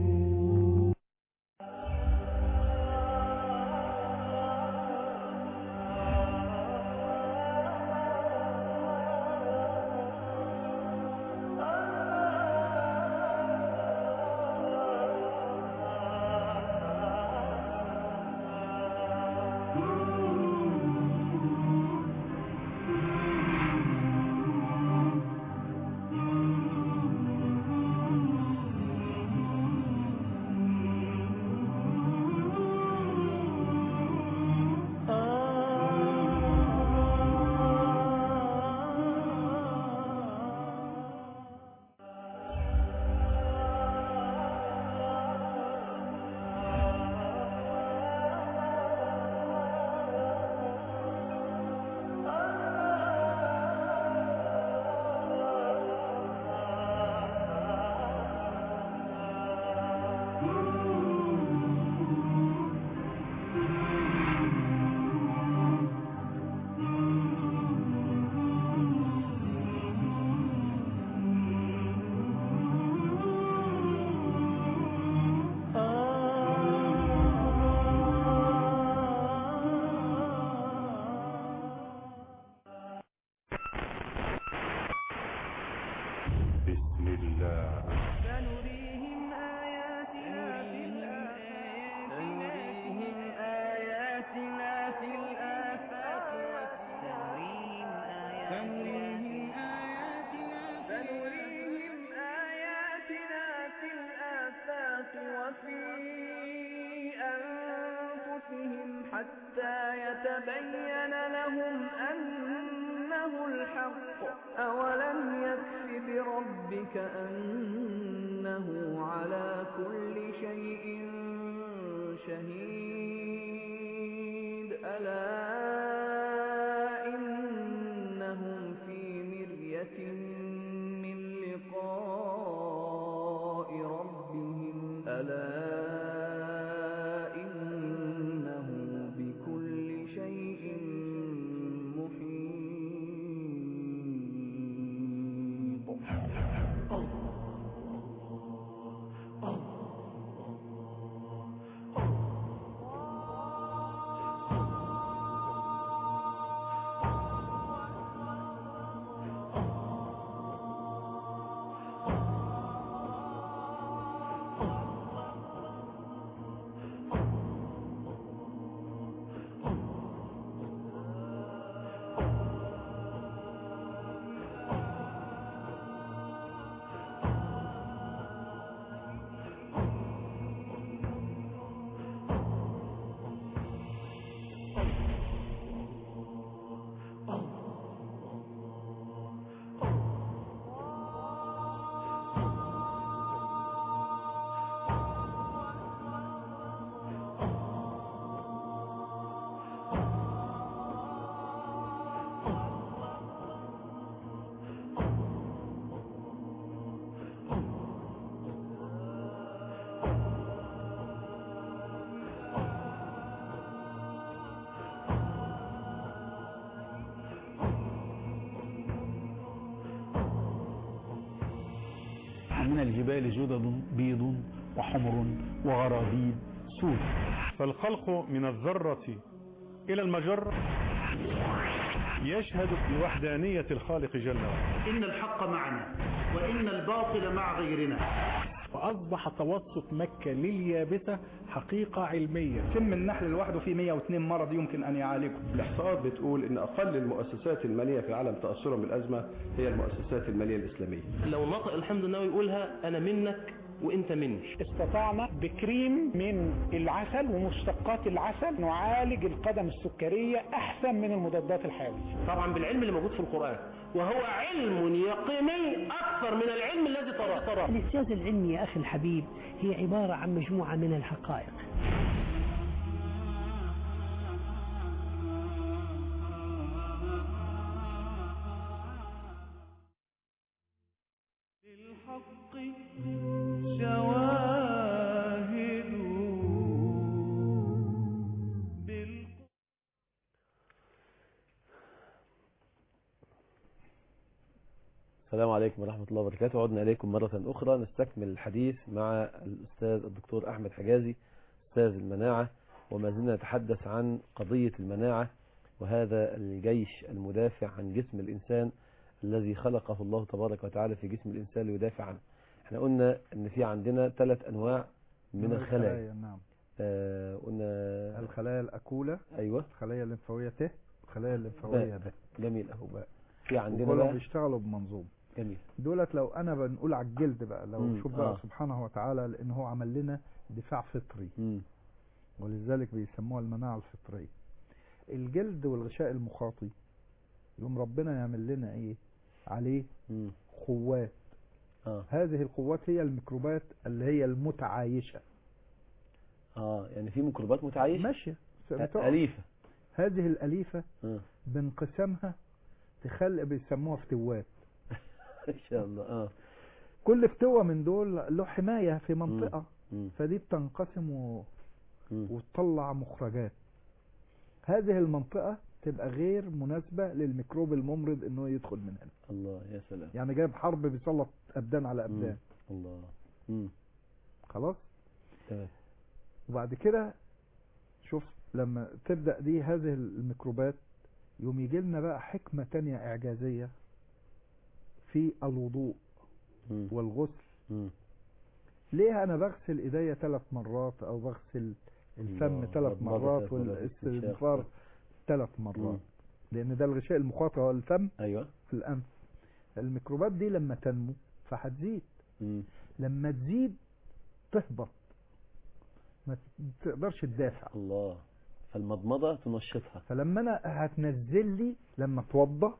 بسم الله سنريهم آياتنا في الآفاق سنريهم آياتنا في الآفاق سنريهم آياتنا سنريهم آياتنا في الآفاق وفي أنفسهم حتى يتبين لهم أنه الحق أولم يكف بربك أنه على كل شيء شهيد ألا إنهم في مرية من لقاء ربهم ألا إنه بكل شيء محيط من الجبال جدد بيض وحمر وغرابيب سود فالخلق من الذرة إلى المجرة يشهد بوحدانية الخالق جل وعلا إن الحق معنا وإن الباطل مع غيرنا وأصبح توسط مكة لليابسة حقيقة علمية سم النحل لوحده فيه 102 مرض يمكن أن يعالجه الإحصاءات بتقول إن أقل المؤسسات المالية في العالم تأثرا بالأزمة هي المؤسسات المالية الإسلامية لو نطق الحمد لله ويقولها أنا منك وانت مني استطعنا بكريم من العسل ومشتقات العسل نعالج القدم السكرية أحسن من المضادات الحيوية طبعا بالعلم اللي موجود في القرآن وهو علم يقيني أكثر من العلم الذي تراه الاستاذ العلمي يا أخي الحبيب هي عبارة عن مجموعة من الحقائق للحق شواهد بال السلام عليكم ورحمة الله وبركاته عدنا إليكم مرة أخرى نستكمل الحديث مع الأستاذ الدكتور أحمد حجازي أستاذ المناعة وما زلنا نتحدث عن قضية المناعة وهذا الجيش المدافع عن جسم الإنسان الذي خلقه الله تبارك وتعالى في جسم الإنسان ليدافع عنه احنا قلنا ان في عندنا ثلاث أنواع من الخلايا نعم آه قلنا الخلايا الأكولة أيوة الخلايا الليمفاوية ت الخلايا الليمفاوية ب جميل أهو بقى في عندنا وكلهم بقى بيشتغلوا بمنظومة جميل دولت لو انا بنقول على الجلد بقى لو مم، شوف بقى آه. سبحانه وتعالى لان هو عمل لنا دفاع فطري مم. ولذلك بيسموها المناعة الفطرية الجلد والغشاء المخاطي يوم ربنا يعمل لنا ايه عليه مم. قوات اه هذه القوات هي الميكروبات اللي هي المتعايشة اه يعني في ميكروبات متعايشة ماشية آه، أليفة هذه الأليفة آه. بانقسامها تخلق بيسموها فتوات ان شاء الله اه كل فتوة من دول له حماية في منطقة مم. فدي بتنقسم و... مم. وتطلع مخرجات هذه المنطقة تبقى غير مناسبة للميكروب الممرض انه يدخل من هنا الله يا سلام يعني جايب حرب بيسلط ابدان على ابدان مم. الله مم. خلاص تمام وبعد كده شوف لما تبدأ دي هذه الميكروبات يوم يجي لنا بقى حكمة تانية اعجازية في الوضوء مم. والغسل مم. ليه انا بغسل ايديا ثلاث مرات او بغسل الفم الله. ثلاث مضمضة مرات ثلاث مرات، والاستنفار استنشاق. ثلاث مم. مرات لان ده الغشاء المخاطي هو الفم ايوه في الانف الميكروبات دي لما تنمو فهتزيد مم. لما تزيد تهبط ما تقدرش تدافع الله فالمضمضة تنشطها فلما انا هتنزل لي لما اتوضى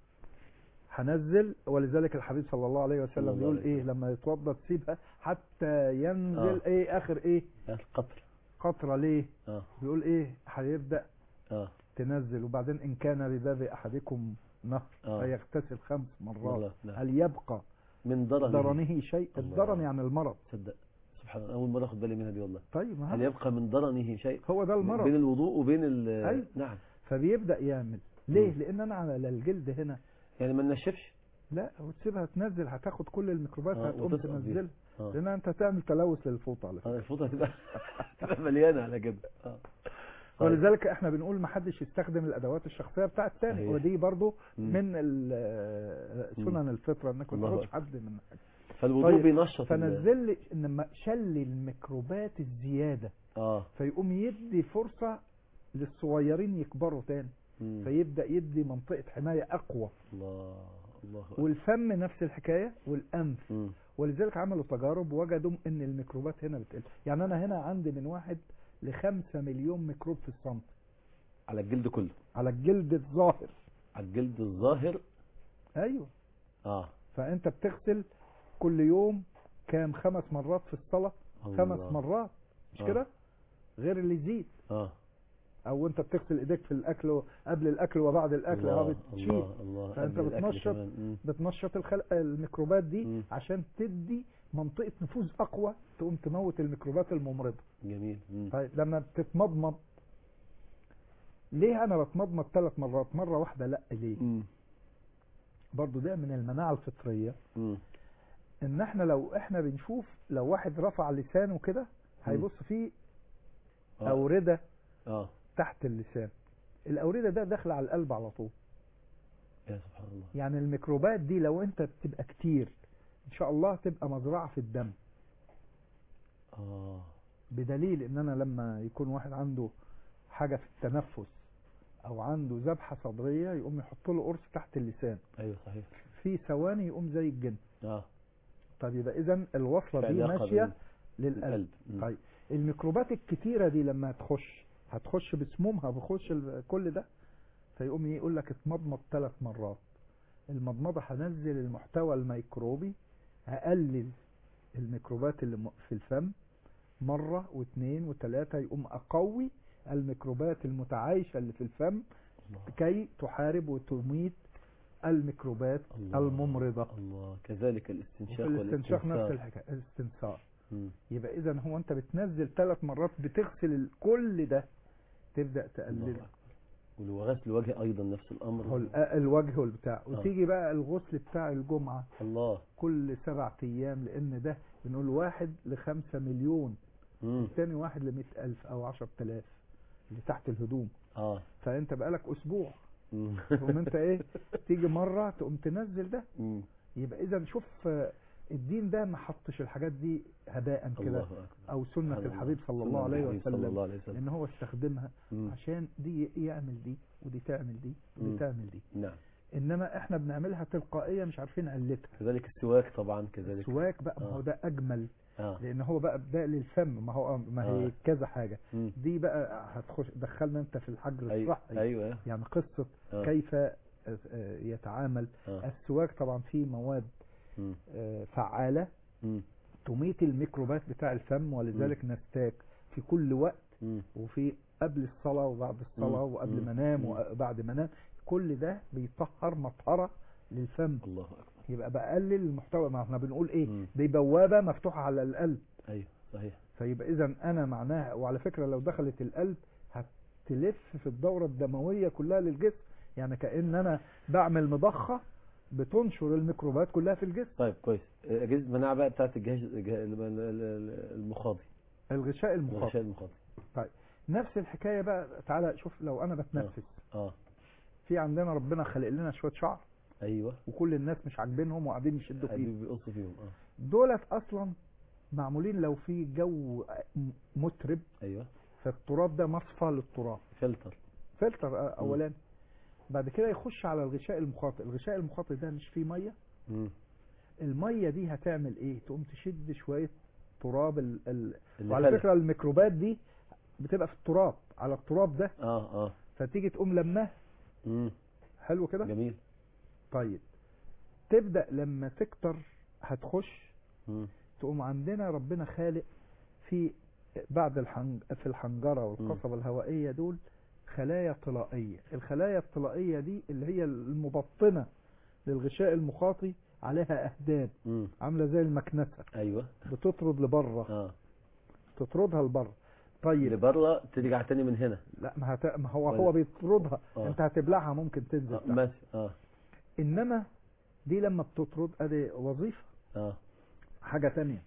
هنزل ولذلك الحبيب صلى الله عليه صلى الله وسلم بيقول عليه ايه وسلم. لما يتوضى تسيبها حتى ينزل آه. ايه اخر ايه القطر قطره ليه اه بيقول ايه هيبدا اه تنزل وبعدين ان كان بباب احدكم نهر آه. فيغتسل خمس مرات مرات، نعم. هل يبقى من درنه درنه شيء الله. الدرن يعني المرض تصدق سبحان الله اول مرة اخد بالي منها دي والله طيب ما هل هو- يبقى من درنه شيء هو ده المرض بين الوضوء وبين ال أيوة. نعم فبيبدا يعمل ليه مم. لان انا على الجلد هنا يعني ما ننشفش لا وتسيبها تنزل هتاخد كل الميكروبات آه، هتقوم وتسقط بيها. تنزلها اه لان انت تعمل تلوث للفوطه على فكره آه، الفوطة هتبقى هتبقى مليانة على كده اه طيب. ولذلك احنا بنقول ما حدش يستخدم الادوات الشخصيه بتاعت الثاني صحيح. ودي برضو مم. من ال- مم. سنن الفطره انك ما الله تاخدش أكبر. حد من حاجه فالوضوء طيب، بينشط ال- فنزل لي انما شل لي الميكروبات الزياده اه فيقوم يدي فرصه للصغيرين يكبروا تاني مم. فيبدا يدي منطقه حمايه اقوى الله الله أكبر. والفم نفس الحكايه والانف مم. ولذلك عملوا تجارب وجدوا ان الميكروبات هنا بتقل يعني انا هنا عندي من واحد لخمسة مليون ميكروب في السنتي على الجلد كله على الجلد الظاهر على الجلد الظاهر ايوه اه فانت بتغسل كل يوم كام خمس مرات في الصلاة خمس الله. مرات مش آه. كده غير اللي يزيد اه او انت بتغسل ايديك في الاكل و- قبل الاكل وبعد الاكل الله اه بتشيل الله الله فانت قبل الأكل بتنشط كمان. مم. بتنشط الخلق الميكروبات دي مم. عشان تدي منطقة نفوذ اقوى تقوم تموت الميكروبات الممرضة جميل مم. طيب لما بتتمضمض ليه انا بتمضمض ثلاث مرات مرة واحدة لا ليه مم. برضو ده من المناعة الفطرية مم. ان احنا لو احنا بنشوف لو واحد رفع لسانه كده هيبص فيه آه. أوردة اه تحت اللسان الأوردة ده داخله على القلب على طول يا سبحان الله يعني الميكروبات دي لو انت بتبقى كتير ان شاء الله تبقى مزرعة في الدم اه بدليل ان انا لما يكون واحد عنده حاجة في التنفس او عنده ذبحة صدرية يقوم يحط له قرص تحت اللسان ايوه صحيح في ثواني يقوم زي الجن اه طيب يبقى اذا الوصله دي علاقة ماشيه بين للقلب القلب. مم. طيب الميكروبات الكتيره دي لما هتخش هتخش بسمومها بخش ال- كل ده فيقوم يقول لك اتمضمض ثلاث مرات المضمضه هنزل المحتوى الميكروبي هقلل الميكروبات اللي م- في الفم مره واثنين وثلاثه يقوم اقوي الميكروبات المتعايشه اللي في الفم كي تحارب وتميت الميكروبات الله. الممرضه الله كذلك الاستنشاق وفي الاستنشاق نفس والاستنثار. الحكايه الاستنثار مم. يبقى اذا هو انت بتنزل ثلاث مرات بتغسل ال- كل ده تبدا الله تقلله أكبر. وغسل الوجه ايضا نفس الامر هو ال- الوجه والبتاع وتيجي بقى الغسل بتاع الجمعه الله كل سبعة ايام لان ده بنقول واحد لخمسة مليون مم. الثاني واحد لمئة الف او عشرة الاف اللي تحت الهدوم اه فانت بقالك اسبوع مم. تقوم انت ايه تيجي مرة تقوم تنزل ده مم. يبقى اذا شوف آه، الدين ده ما حطش الحاجات دي هباء الله كده اكبر او سنة سبحان الله. الحبيب صلى سنة الله عليه الحبيب صلى وسلم الله عليه وسلم ان هو استخدمها مم. عشان دي يعمل دي ودي تعمل دي ودي مم. تعمل دي نعم انما احنا بنعملها تلقائيه مش عارفين نقلدها كذلك السواك طبعا كذلك السواك بقى ما آه. هو ده اجمل اه لان هو بقى بداء للفم ما هو ما هي آه. كذا حاجه مم. دي بقى هتخش دخلنا انت في الحجر ايوه الصحي ايوه يعني قصه آه. كيف آه، آه، يتعامل آه. السواك طبعا فيه مواد مم. آه، فعاله مم. تميت الميكروبات بتاع الفم ولذلك نستاك في كل وقت مم. وفي قبل الصلاة وبعد الصلاة مم. وقبل مم. ما انام مم. وبعد ما انام كل ده بيطهر مطهرة للفم الله اكبر يبقى بقلل المحتوى ما احنا بنقول ايه مم. دي بوابة مفتوحة على القلب ايوه صحيح فيبقى اذا انا معناها وعلى فكرة لو دخلت القلب هتلف في الدورة الدموية كلها للجسم يعني كأن انا بعمل مضخة بتنشر الميكروبات كلها في الجسم طيب كويس اجهزه المناعه بقى بتاعت الجهاز الجه- ال- ال- ال- المخاضي الغشاء المخاطي الغشاء المخاضي طيب نفس الحكاية بقى تعالى شوف لو انا بتنفس اه في عندنا ربنا خلق لنا شوية شعر ايوه وكل الناس مش عاجبينهم وقاعدين يشدوا فيه قاعدين بيقصوا فيهم اه دولت اصلا معمولين لو في جو م- مترب ايوه فالتراب ده مصفى للتراب فلتر فلتر آه، اولا بعد كده يخش على الغشاء المخاطي الغشاء المخاطي ده مش فيه ميه مم. الميه دي هتعمل ايه تقوم تشد شويه تراب ال... ال... اللي وعلى فلت. فكره الميكروبات دي بتبقى في التراب على التراب ده اه اه فتيجي تقوم لماه مم. حلو كده جميل طيب تبدا لما تكتر هتخش مم. تقوم عندنا ربنا خالق في بعد الحنج في الحنجرة والقصبة الهوائية دول خلايا طلائية الخلايا الطلائية دي اللي هي المبطنة للغشاء المخاطي عليها أهداب مم. عاملة زي المكنسة ايوه بتطرد لبره اه تطردها لبره طيب لبره ترجع تاني من هنا لا ما, هت... ما هو ولا- هو بيطردها آه. انت هتبلعها ممكن تنزل آه. تحت. ماشي اه انما دي لما بتطرد ادي وظيفة اه حاجة تانية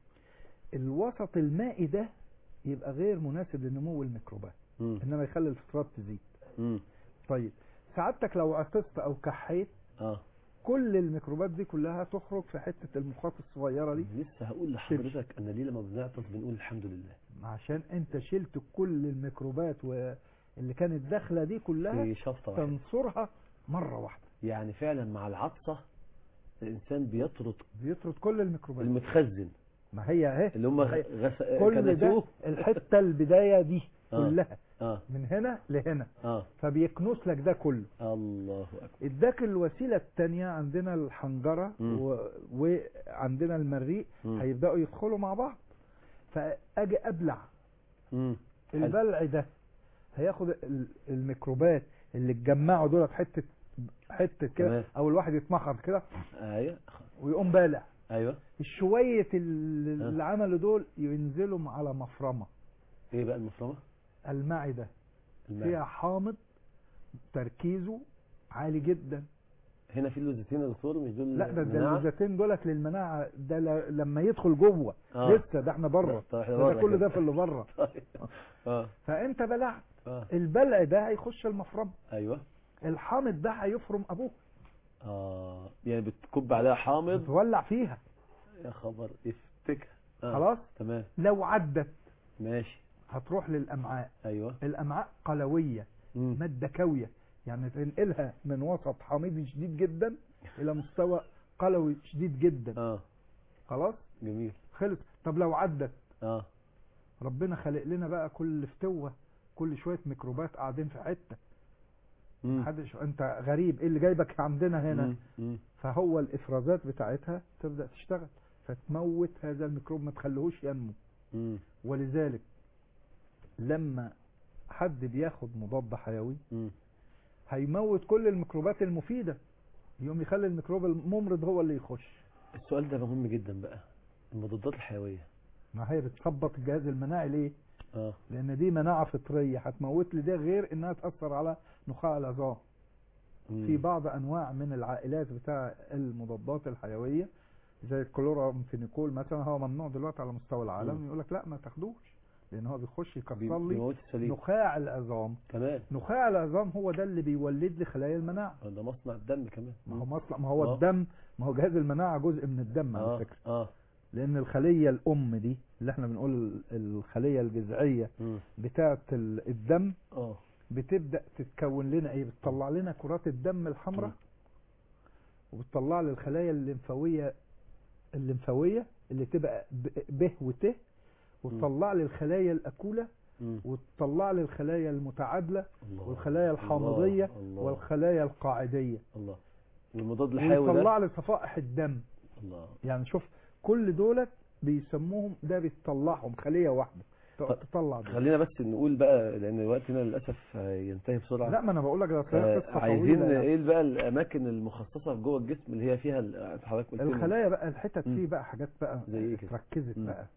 الوسط المائي ده يبقى غير مناسب لنمو الميكروبات مم. انما يخلي الفطرات تزيد مم. طيب سعادتك لو عطست او كحيت اه كل الميكروبات دي كلها تخرج في حتة المخاط الصغيرة دي لسه هقول لحضرتك ان ليه لما بنعطس بنقول الحمد لله عشان انت شلت كل الميكروبات واللي كانت داخلة دي كلها في شفطه واحده تنصرها مرة واحدة يعني فعلا مع العطسه الانسان بيطرد بيطرد كل الميكروبات المتخزن ما هي اهي اللي هم هي- غس... كل ده كنسوه الحتة البداية دي آه. كلها اه من هنا لهنا اه فبيكنس لك ده كله الله اكبر اداك الوسيله الثانيه عندنا الحنجره مم. و... وعندنا المريء مم. هيبداوا يدخلوا مع بعض فاجي ابلع مم. حلو. البلع ده هياخد ال- الميكروبات اللي اتجمعوا دول في حته حته كده تمام. او الواحد يتمخض كده ايوه ويقوم بالع ايوه الشويه اللي ها. اللي عملوا دول ينزلوا على مفرمه ايه بقى المفرمه المعده الماء. فيها حامض تركيزه عالي جدا هنا في اللوزتين يا دكتور مش دول لا ده ده مناعة؟ اللوزتين دولت للمناعه ده ل- لما يدخل جوه آه. لسه ده احنا بره طيب احنا ده, ده بره كل كده. ده في اللي بره طيب اه فانت بلعت اه البلع ده هيخش المفرمه ايوه الحامض ده هيفرم ابوه اه يعني بتكب عليها حامض تولع فيها يا خبر افتكها آه. خلاص تمام لو عدت ماشي هتروح للامعاء ايوه الامعاء قلويه مم. ماده كاويه يعني تنقلها من وسط حامضي شديد جدا الى مستوى قلوي شديد جدا اه خلاص جميل خلص طب لو عدت اه ربنا خلق لنا بقى كل فتوة كل شوية ميكروبات قاعدين في حتة مم. محدش انت غريب ايه اللي جايبك عندنا هنا مم. مم. فهو الافرازات بتاعتها تبدأ تشتغل فتموت هذا الميكروب ما تخليهوش ينمو مم. ولذلك لما حد بياخد مضاد حيوي مم. هيموت كل الميكروبات المفيدة يقوم يخلي الميكروب الممرض هو اللي يخش السؤال ده مهم جدا بقى المضادات الحيوية ما هي بتثبط الجهاز المناعي ليه اه لان دي مناعة فطرية هتموت لي ده غير انها تأثر على نخاع العظام مم. في بعض انواع من العائلات بتاع المضادات الحيوية زي الكلورامفينيكول مثلا هو ممنوع دلوقتي على مستوى العالم مم. يقول لك لا ما تاخدوش لان هو بيخش بي- يكسر لي بيموت السليم نخاع العظام كمان نخاع العظام هو ده اللي بيولد لي خلايا المناعة آه، ده مصنع الدم كمان ما هو مصلح ما هو آه. الدم ما هو جهاز المناعة جزء من الدم اه على فكرة اه لان الخلية الام دي اللي احنا بنقول ال- الخلية الجذعية مم. بتاعة ال- الدم اه بتبدأ تتكون لنا ايه بتطلع لنا كرات الدم الحمراء مم. وبتطلع لي الخلايا الليمفاوية الليمفاوية اللي تبقى ب ب وت وتطلع لي الخلايا الأكولة مم. وتطلع لي الخلايا المتعادلة الله والخلايا الحامضية الله. الله. والخلايا القاعدية الله والمضاد الحيوي ويطلع ده لي صفائح الدم الله يعني شوف كل دولت بيسموهم ده بيطلعهم خلية واحدة طب تطلع دول. خلينا بس نقول بقى لان وقتنا للاسف ينتهي بسرعه لا ما انا بقول لك ده آه، قصة عايزين طويلة يعني. ايه بقى الاماكن المخصصه جوه الجسم اللي هي فيها ال- حضرتك قلت لنا. الخلايا بقى الحتت مم. فيه بقى حاجات بقى زي ايه كده؟ اتركزت مم. بقى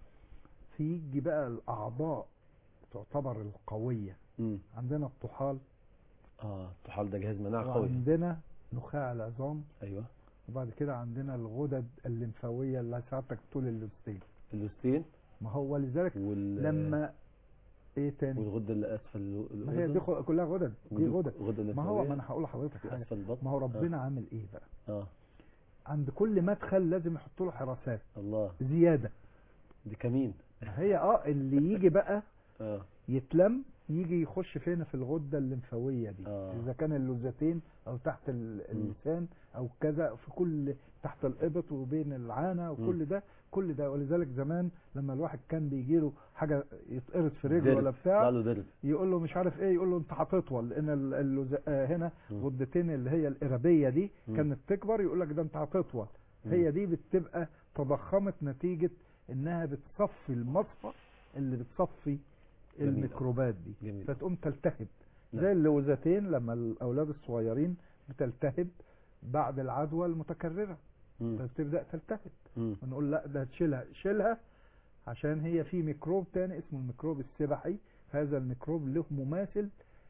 فيجي بقى الاعضاء تعتبر القوية مم. عندنا الطحال اه الطحال ده جهاز مناعه قوي وعندنا نخاع العظام ايوه وبعد كده عندنا الغدد الليمفاوية اللي ساعتك طول اللوستين اللوستين ما هو لذلك وال لما ايه تاني والغده اللي اسفل ما هي دي خ- كلها غدد دي غدد غده ما هو ما انا هقول لحضرتك في حاجه اسفل البطن ما هو ربنا عامل ايه بقى اه عند كل مدخل لازم يحط له حراسات الله زياده دي كمين هي اه اللي يجي بقى اه يتلم يجي يخش فين في الغده الليمفاويه دي آه. اذا كان اللوزتين او تحت ال- اللسان او كذا في كل تحت الابط وبين العانه وكل ده كل ده ولذلك زمان لما الواحد كان بيجي له حاجه يتقرص في رجله درب. ولا بتاع طلع له درب يقول له مش عارف ايه يقول له انت هتطول لان ال- اللز... آه هنا مم. غدتين اللي هي القربيه دي مم. كانت تكبر يقول لك ده انت هتطول مم. هي دي بتبقى تضخمت نتيجه انها بتصفي المصفى اللي بتصفي جميل. الميكروبات دي جميل. فتقوم تلتهب نعم. زي اللوزتين لما الاولاد الصغيرين بتلتهب بعد العدوى المتكرره مم. فبتبدا تلتهب مم. ونقول لا ده تشيلها شيلها عشان هي في ميكروب تاني اسمه الميكروب السبحي هذا الميكروب له مماثل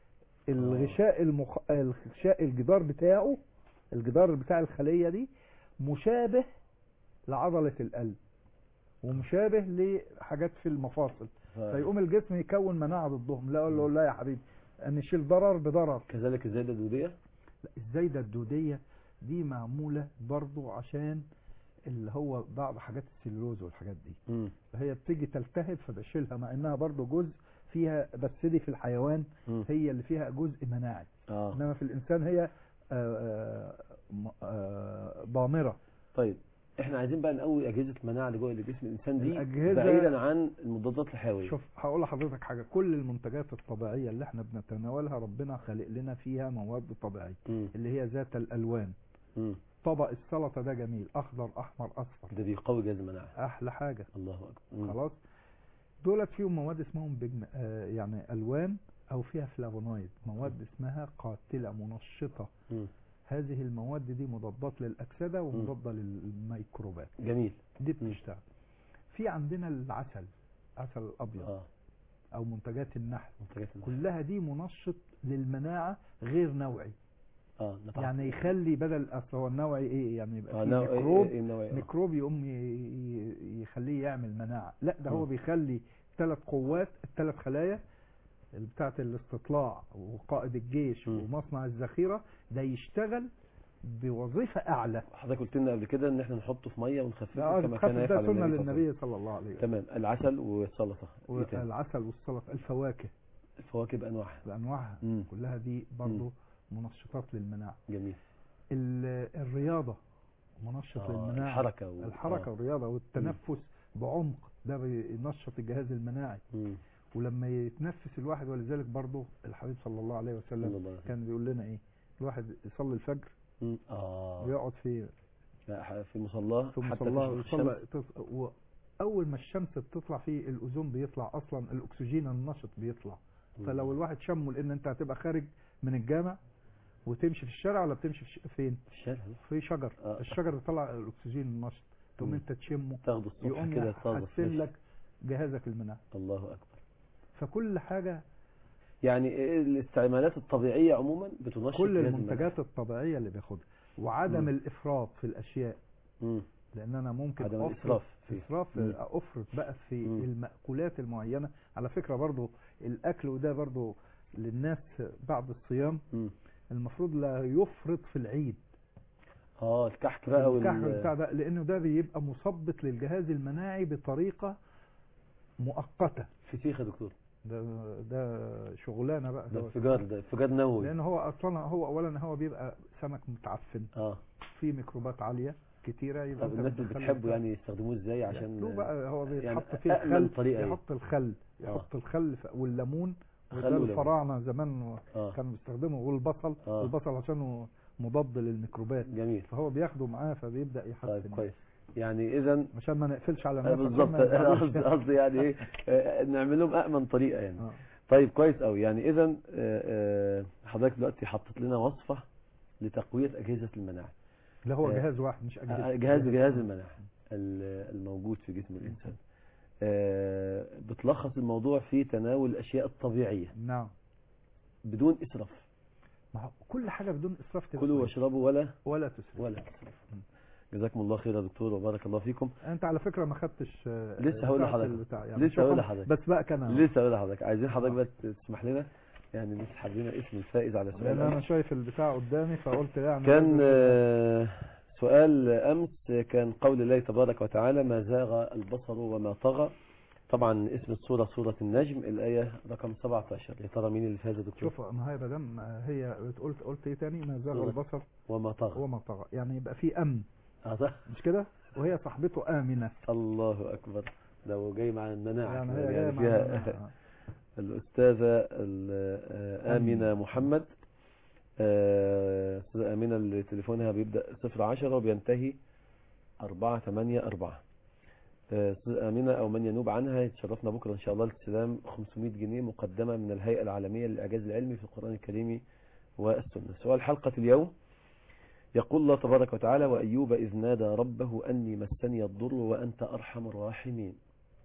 الغشاء المخ... الغشاء الجدار بتاعه الجدار بتاع الخلية دي مشابه لعضلة القلب ومشابه لحاجات في المفاصل ف- فيقوم الجسم يكون مناعة ضدهم لا اقول له لا يا حبيبي نشيل ضرر بضرر كذلك الزايده الدوديه لا الزايدة الدودية دي معمولة برضو عشان اللي هو بعض حاجات السلوز والحاجات دي مم. فهي بتيجي تلتهب فبشيلها مع انها برضو جزء فيها بس دي في الحيوان مم. هي اللي فيها جزء مناعي اه انما في الانسان هي آه، آه، م- آه، ضامرة طيب احنا عايزين بقى نقوي اجهزه المناعه اللي جوه جسم الانسان دي الأجهزة- بعيدا عن المضادات الحيويه شوف هقول لحضرتك حاجة كل المنتجات الطبيعية اللي احنا بنتناولها ربنا خالق لنا فيها مواد طبيعية مم. اللي هي ذات الالوان مم. طبق السلطة ده جميل اخضر احمر اصفر ده بيقوي جهاز المناعه احلى حاجة الله اكبر مم. خلاص دولت فيهم مواد اسمهم بجم... آه يعني الوان او فيها فلافونويد مواد اسمها قاتله منشطه مم. هذه المواد دي مضادات للاكسده ومضاده للميكروبات جميل دي مم. بتشتغل في عندنا العسل عسل الابيض اه او منتجات النحل منتجات النحل. كلها دي منشط للمناعه غير نوعي اه نفع. يعني يخلي بدل اصل هو النوعي ايه يعني يبقى اه في نوع- إيه- ميكروب إيه- إيه النوعي؟ آه. ميكروب يقوم ي- ي- يخليه يعمل مناعة لا ده هو مم. بيخلي ثلاث قوات الثلاث خلايا بتاعة الاستطلاع وقائد الجيش مم. ومصنع الذخيرة ده يشتغل بوظيفة أعلى حضرتك قلت لنا قبل كده ان احنا نحطه في ميه ونخففه ده كما خفف كان ده يفعل سنة النبي صلى الله عليه للنبي صلى الله عليه وسلم. وسلم تمام العسل والسلطه ايه تاني؟ والعسل والسلطة الفواكه الفواكه بانواعها بأنواعها مم. كلها دي برضو منشطات للمناعة جميل ال- الرياضة منشط آه، للمناعة الحركة و- الحركة آه. والرياضة والتنفس بعمق ده بينشط الجهاز المناعي مم. ولما يتنفس الواحد ولذلك برضه الحبيب صلى الله عليه صلى الله وسلم عليه وسلم. كان بيقول لنا ايه الواحد يصلي الفجر مم. اه ويقعد في لا، في مصلاه في حتى مصلاه تشرق ويصلي الشمس. تص- واول ما الشمس بتطلع فيه الاوزون بيطلع اصلا الاكسجين النشط بيطلع مم. فلو الواحد شمه لان انت هتبقى خارج من الجامع وتمشي في الشارع ولا بتمشي في ش- فين في الشارع في شجر آه. الشجر يطلع الاكسجين النشط تقوم مم. انت تشمه تاخده الصبح يقوم كده طازه يحسن فريش. لك جهازك المناعي الله اكبر فكل حاجه يعني إيه الاستعمالات الطبيعيه عموما بتنشط كل جهاز المنتجات الطبيعيه اللي بياخدها وعدم مم. الافراط في الاشياء المناعة. مم. لان انا ممكن عدم أفرط الإسراف فيه. اسراف مم. افرط بقى في مم. المأكولات المعينه على فكره برضو الاكل وده برضو للناس بعد الصيام مم. المفروض لا يفرط في العيد اه الكحك بقى وال الكحك بتاع ده لانه ده بيبقى مثبط للجهاز المناعي بطريقه مؤقته فسيخ يا دكتور ده ده شغلانه بقى ده ده انفجار ده انفجار نووي لان هو اصلا هو اولا هو بيبقى سمك متعفن اه فيه ميكروبات عاليه كتيره يبقى طب أنت الناس اللي بتدخله بتحبه في- يعني يستخدموه ازاي عشان له بقى هو يعني بيتحط فيه أأمن الخل طريقة إيه؟ يحط الخل يحط الخل ف- والليمون خل وده وليمون. الفراعنه زمان آه. كانوا بيستخدموا والبصل آه. البصل عشانه مضاد للميكروبات جميل فهو بياخده معاه فبيبدا يحسن طيب كويس يعني اذا عشان ما نقفلش على آه، الناس عشان بالظبط ما يزعلوش. قصدي قصدي يعني ايه آه، نعمل لهم امن طريقه يعني آه. طيب كويس قوي يعني اذا حضرتك دلوقتي حطيت لنا وصفه لتقويه اجهزه المناعه اللي هو آه، جهاز واحد مش اجهزه آه، جهاز جهاز المناعه ال- الموجود في جسم الانسان آه، بتلخص الموضوع في تناول الاشياء الطبيعيه نعم بدون اسراف ما هو كل حاجه بدون اسراف تبقى كلوا كويسة. واشربوا ولا ولا تسرف ولا تسرفوا جزاكم الله خير يا دكتور وبارك الله فيكم انت على فكره ما خدتش آه، لسه هقول بتاعة لحضرتك البتاع يعني لسه هقول شوفهم، لحضرتك بس بقى كان لسه هقول لحضرتك عايزين حضرتك بس تسمح لنا يعني نسحب لنا اسم الفائز على لان سؤال انا أمس. شايف البتاع قدامي فقلت يعني كان لازم- آه، سؤال امس كان قول الله تبارك وتعالى ما زاغ البصر وما طغى طبعا اسم السوره سوره النجم الايه رقم 17 يا ترى مين اللي فاز يا دكتور شوف ما هي بدل هي قلت قلت ايه تاني ما زاغ سورة البصر وما طغى وما طغى يعني يبقى في امن آه، صح مش كده وهي صاحبته امنه الله اكبر لو جاي مع المناعه يعني كمان، هي جايه يعني مع فيها المناعة. الأستاذة ال- آه، آمنة محمد آه، أستاذة آمنة اللي تليفونها بيبدأ صفر عشرة وبينتهي أربعة تمانية أربعة آه، أستاذة آمنة أو من ينوب عنها يتشرفنا بكرة إن شاء الله لاستلام 500 جنيه مقدمة من الهيئة العالمية للإعجاز العلمي في القرآن الكريم والسنة سؤال حلقة اليوم يقول الله تبارك وتعالى وأيوب إذ نادى ربه أني مسني الضر وأنت أرحم الراحمين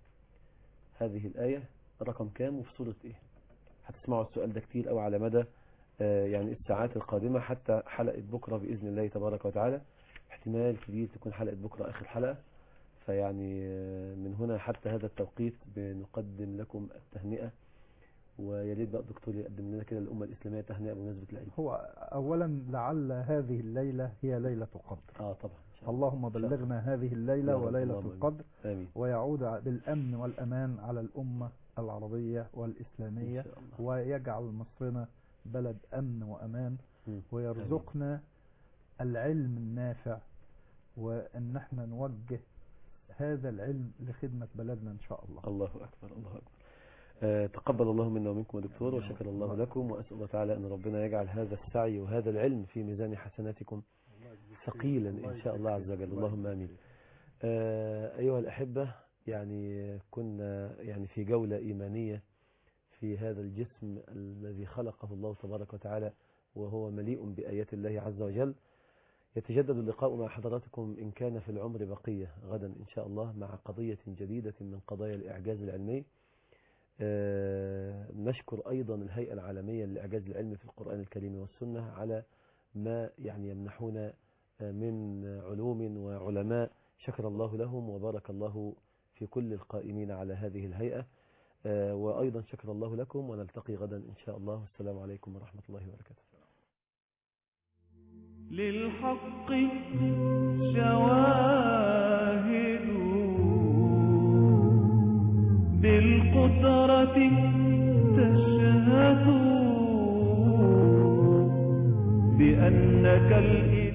هذه الآية رقم كام وفي سورة إيه هتسمعوا السؤال ده كتير أو على مدى آه، يعني الساعات القادمة حتى حلقة بكرة بإذن الله تبارك وتعالى احتمال كبير تكون حلقة بكرة آخر حلقة فيعني آه، من هنا حتى هذا التوقيت بنقدم لكم التهنئة ويا ريت بقى الدكتور يقدم لنا كده الأمة الإسلامية تهنئة بمناسبة العيد هو اولا لعل هذه الليله هي ليله قدر اه طبعا إن شاء الله. اللهم بلغنا هذه الليله يا رب وليله اللهم آمين. القدر آمين ويعود بالامن والامان على الامه العربيه إن والاسلاميه شاء الله ويجعل مصرنا بلد امن وامان مم. ويرزقنا العلم النافع وان احنا نوجه هذا العلم لخدمه بلدنا ان شاء الله الله أكبر الله أكبر آه، تقبل الله منا ومنكم يا دكتور وشكر الله لكم وأسأل الله تعالى أن ربنا يجعل هذا السعي وهذا العلم في ميزان حسناتكم ثقيلا إن شاء الله عز وجل اللهم آمين آه، أيها الأحبة يعني كنا يعني في جولة إيمانية في هذا الجسم الذي خلقه الله تبارك وتعالى وهو مليء بآيات الله عز وجل يتجدد اللقاء مع حضراتكم إن كان في العمر بقية غدا إن شاء الله مع قضية جديدة من قضايا الإعجاز العلمي آه، نشكر أيضا الهيئة العالمية للإعجاز العلمي في القرآن الكريم والسنة على ما يعني يمنحون آه، من علوم وعلماء شكر الله لهم وبارك الله في كل القائمين على هذه الهيئة آه، وأيضا شكر الله لكم ونلتقي غدا إن شاء الله والسلام عليكم ورحمة الله وبركاته للحق شواهد بالقدرة تشهد بأنك الإله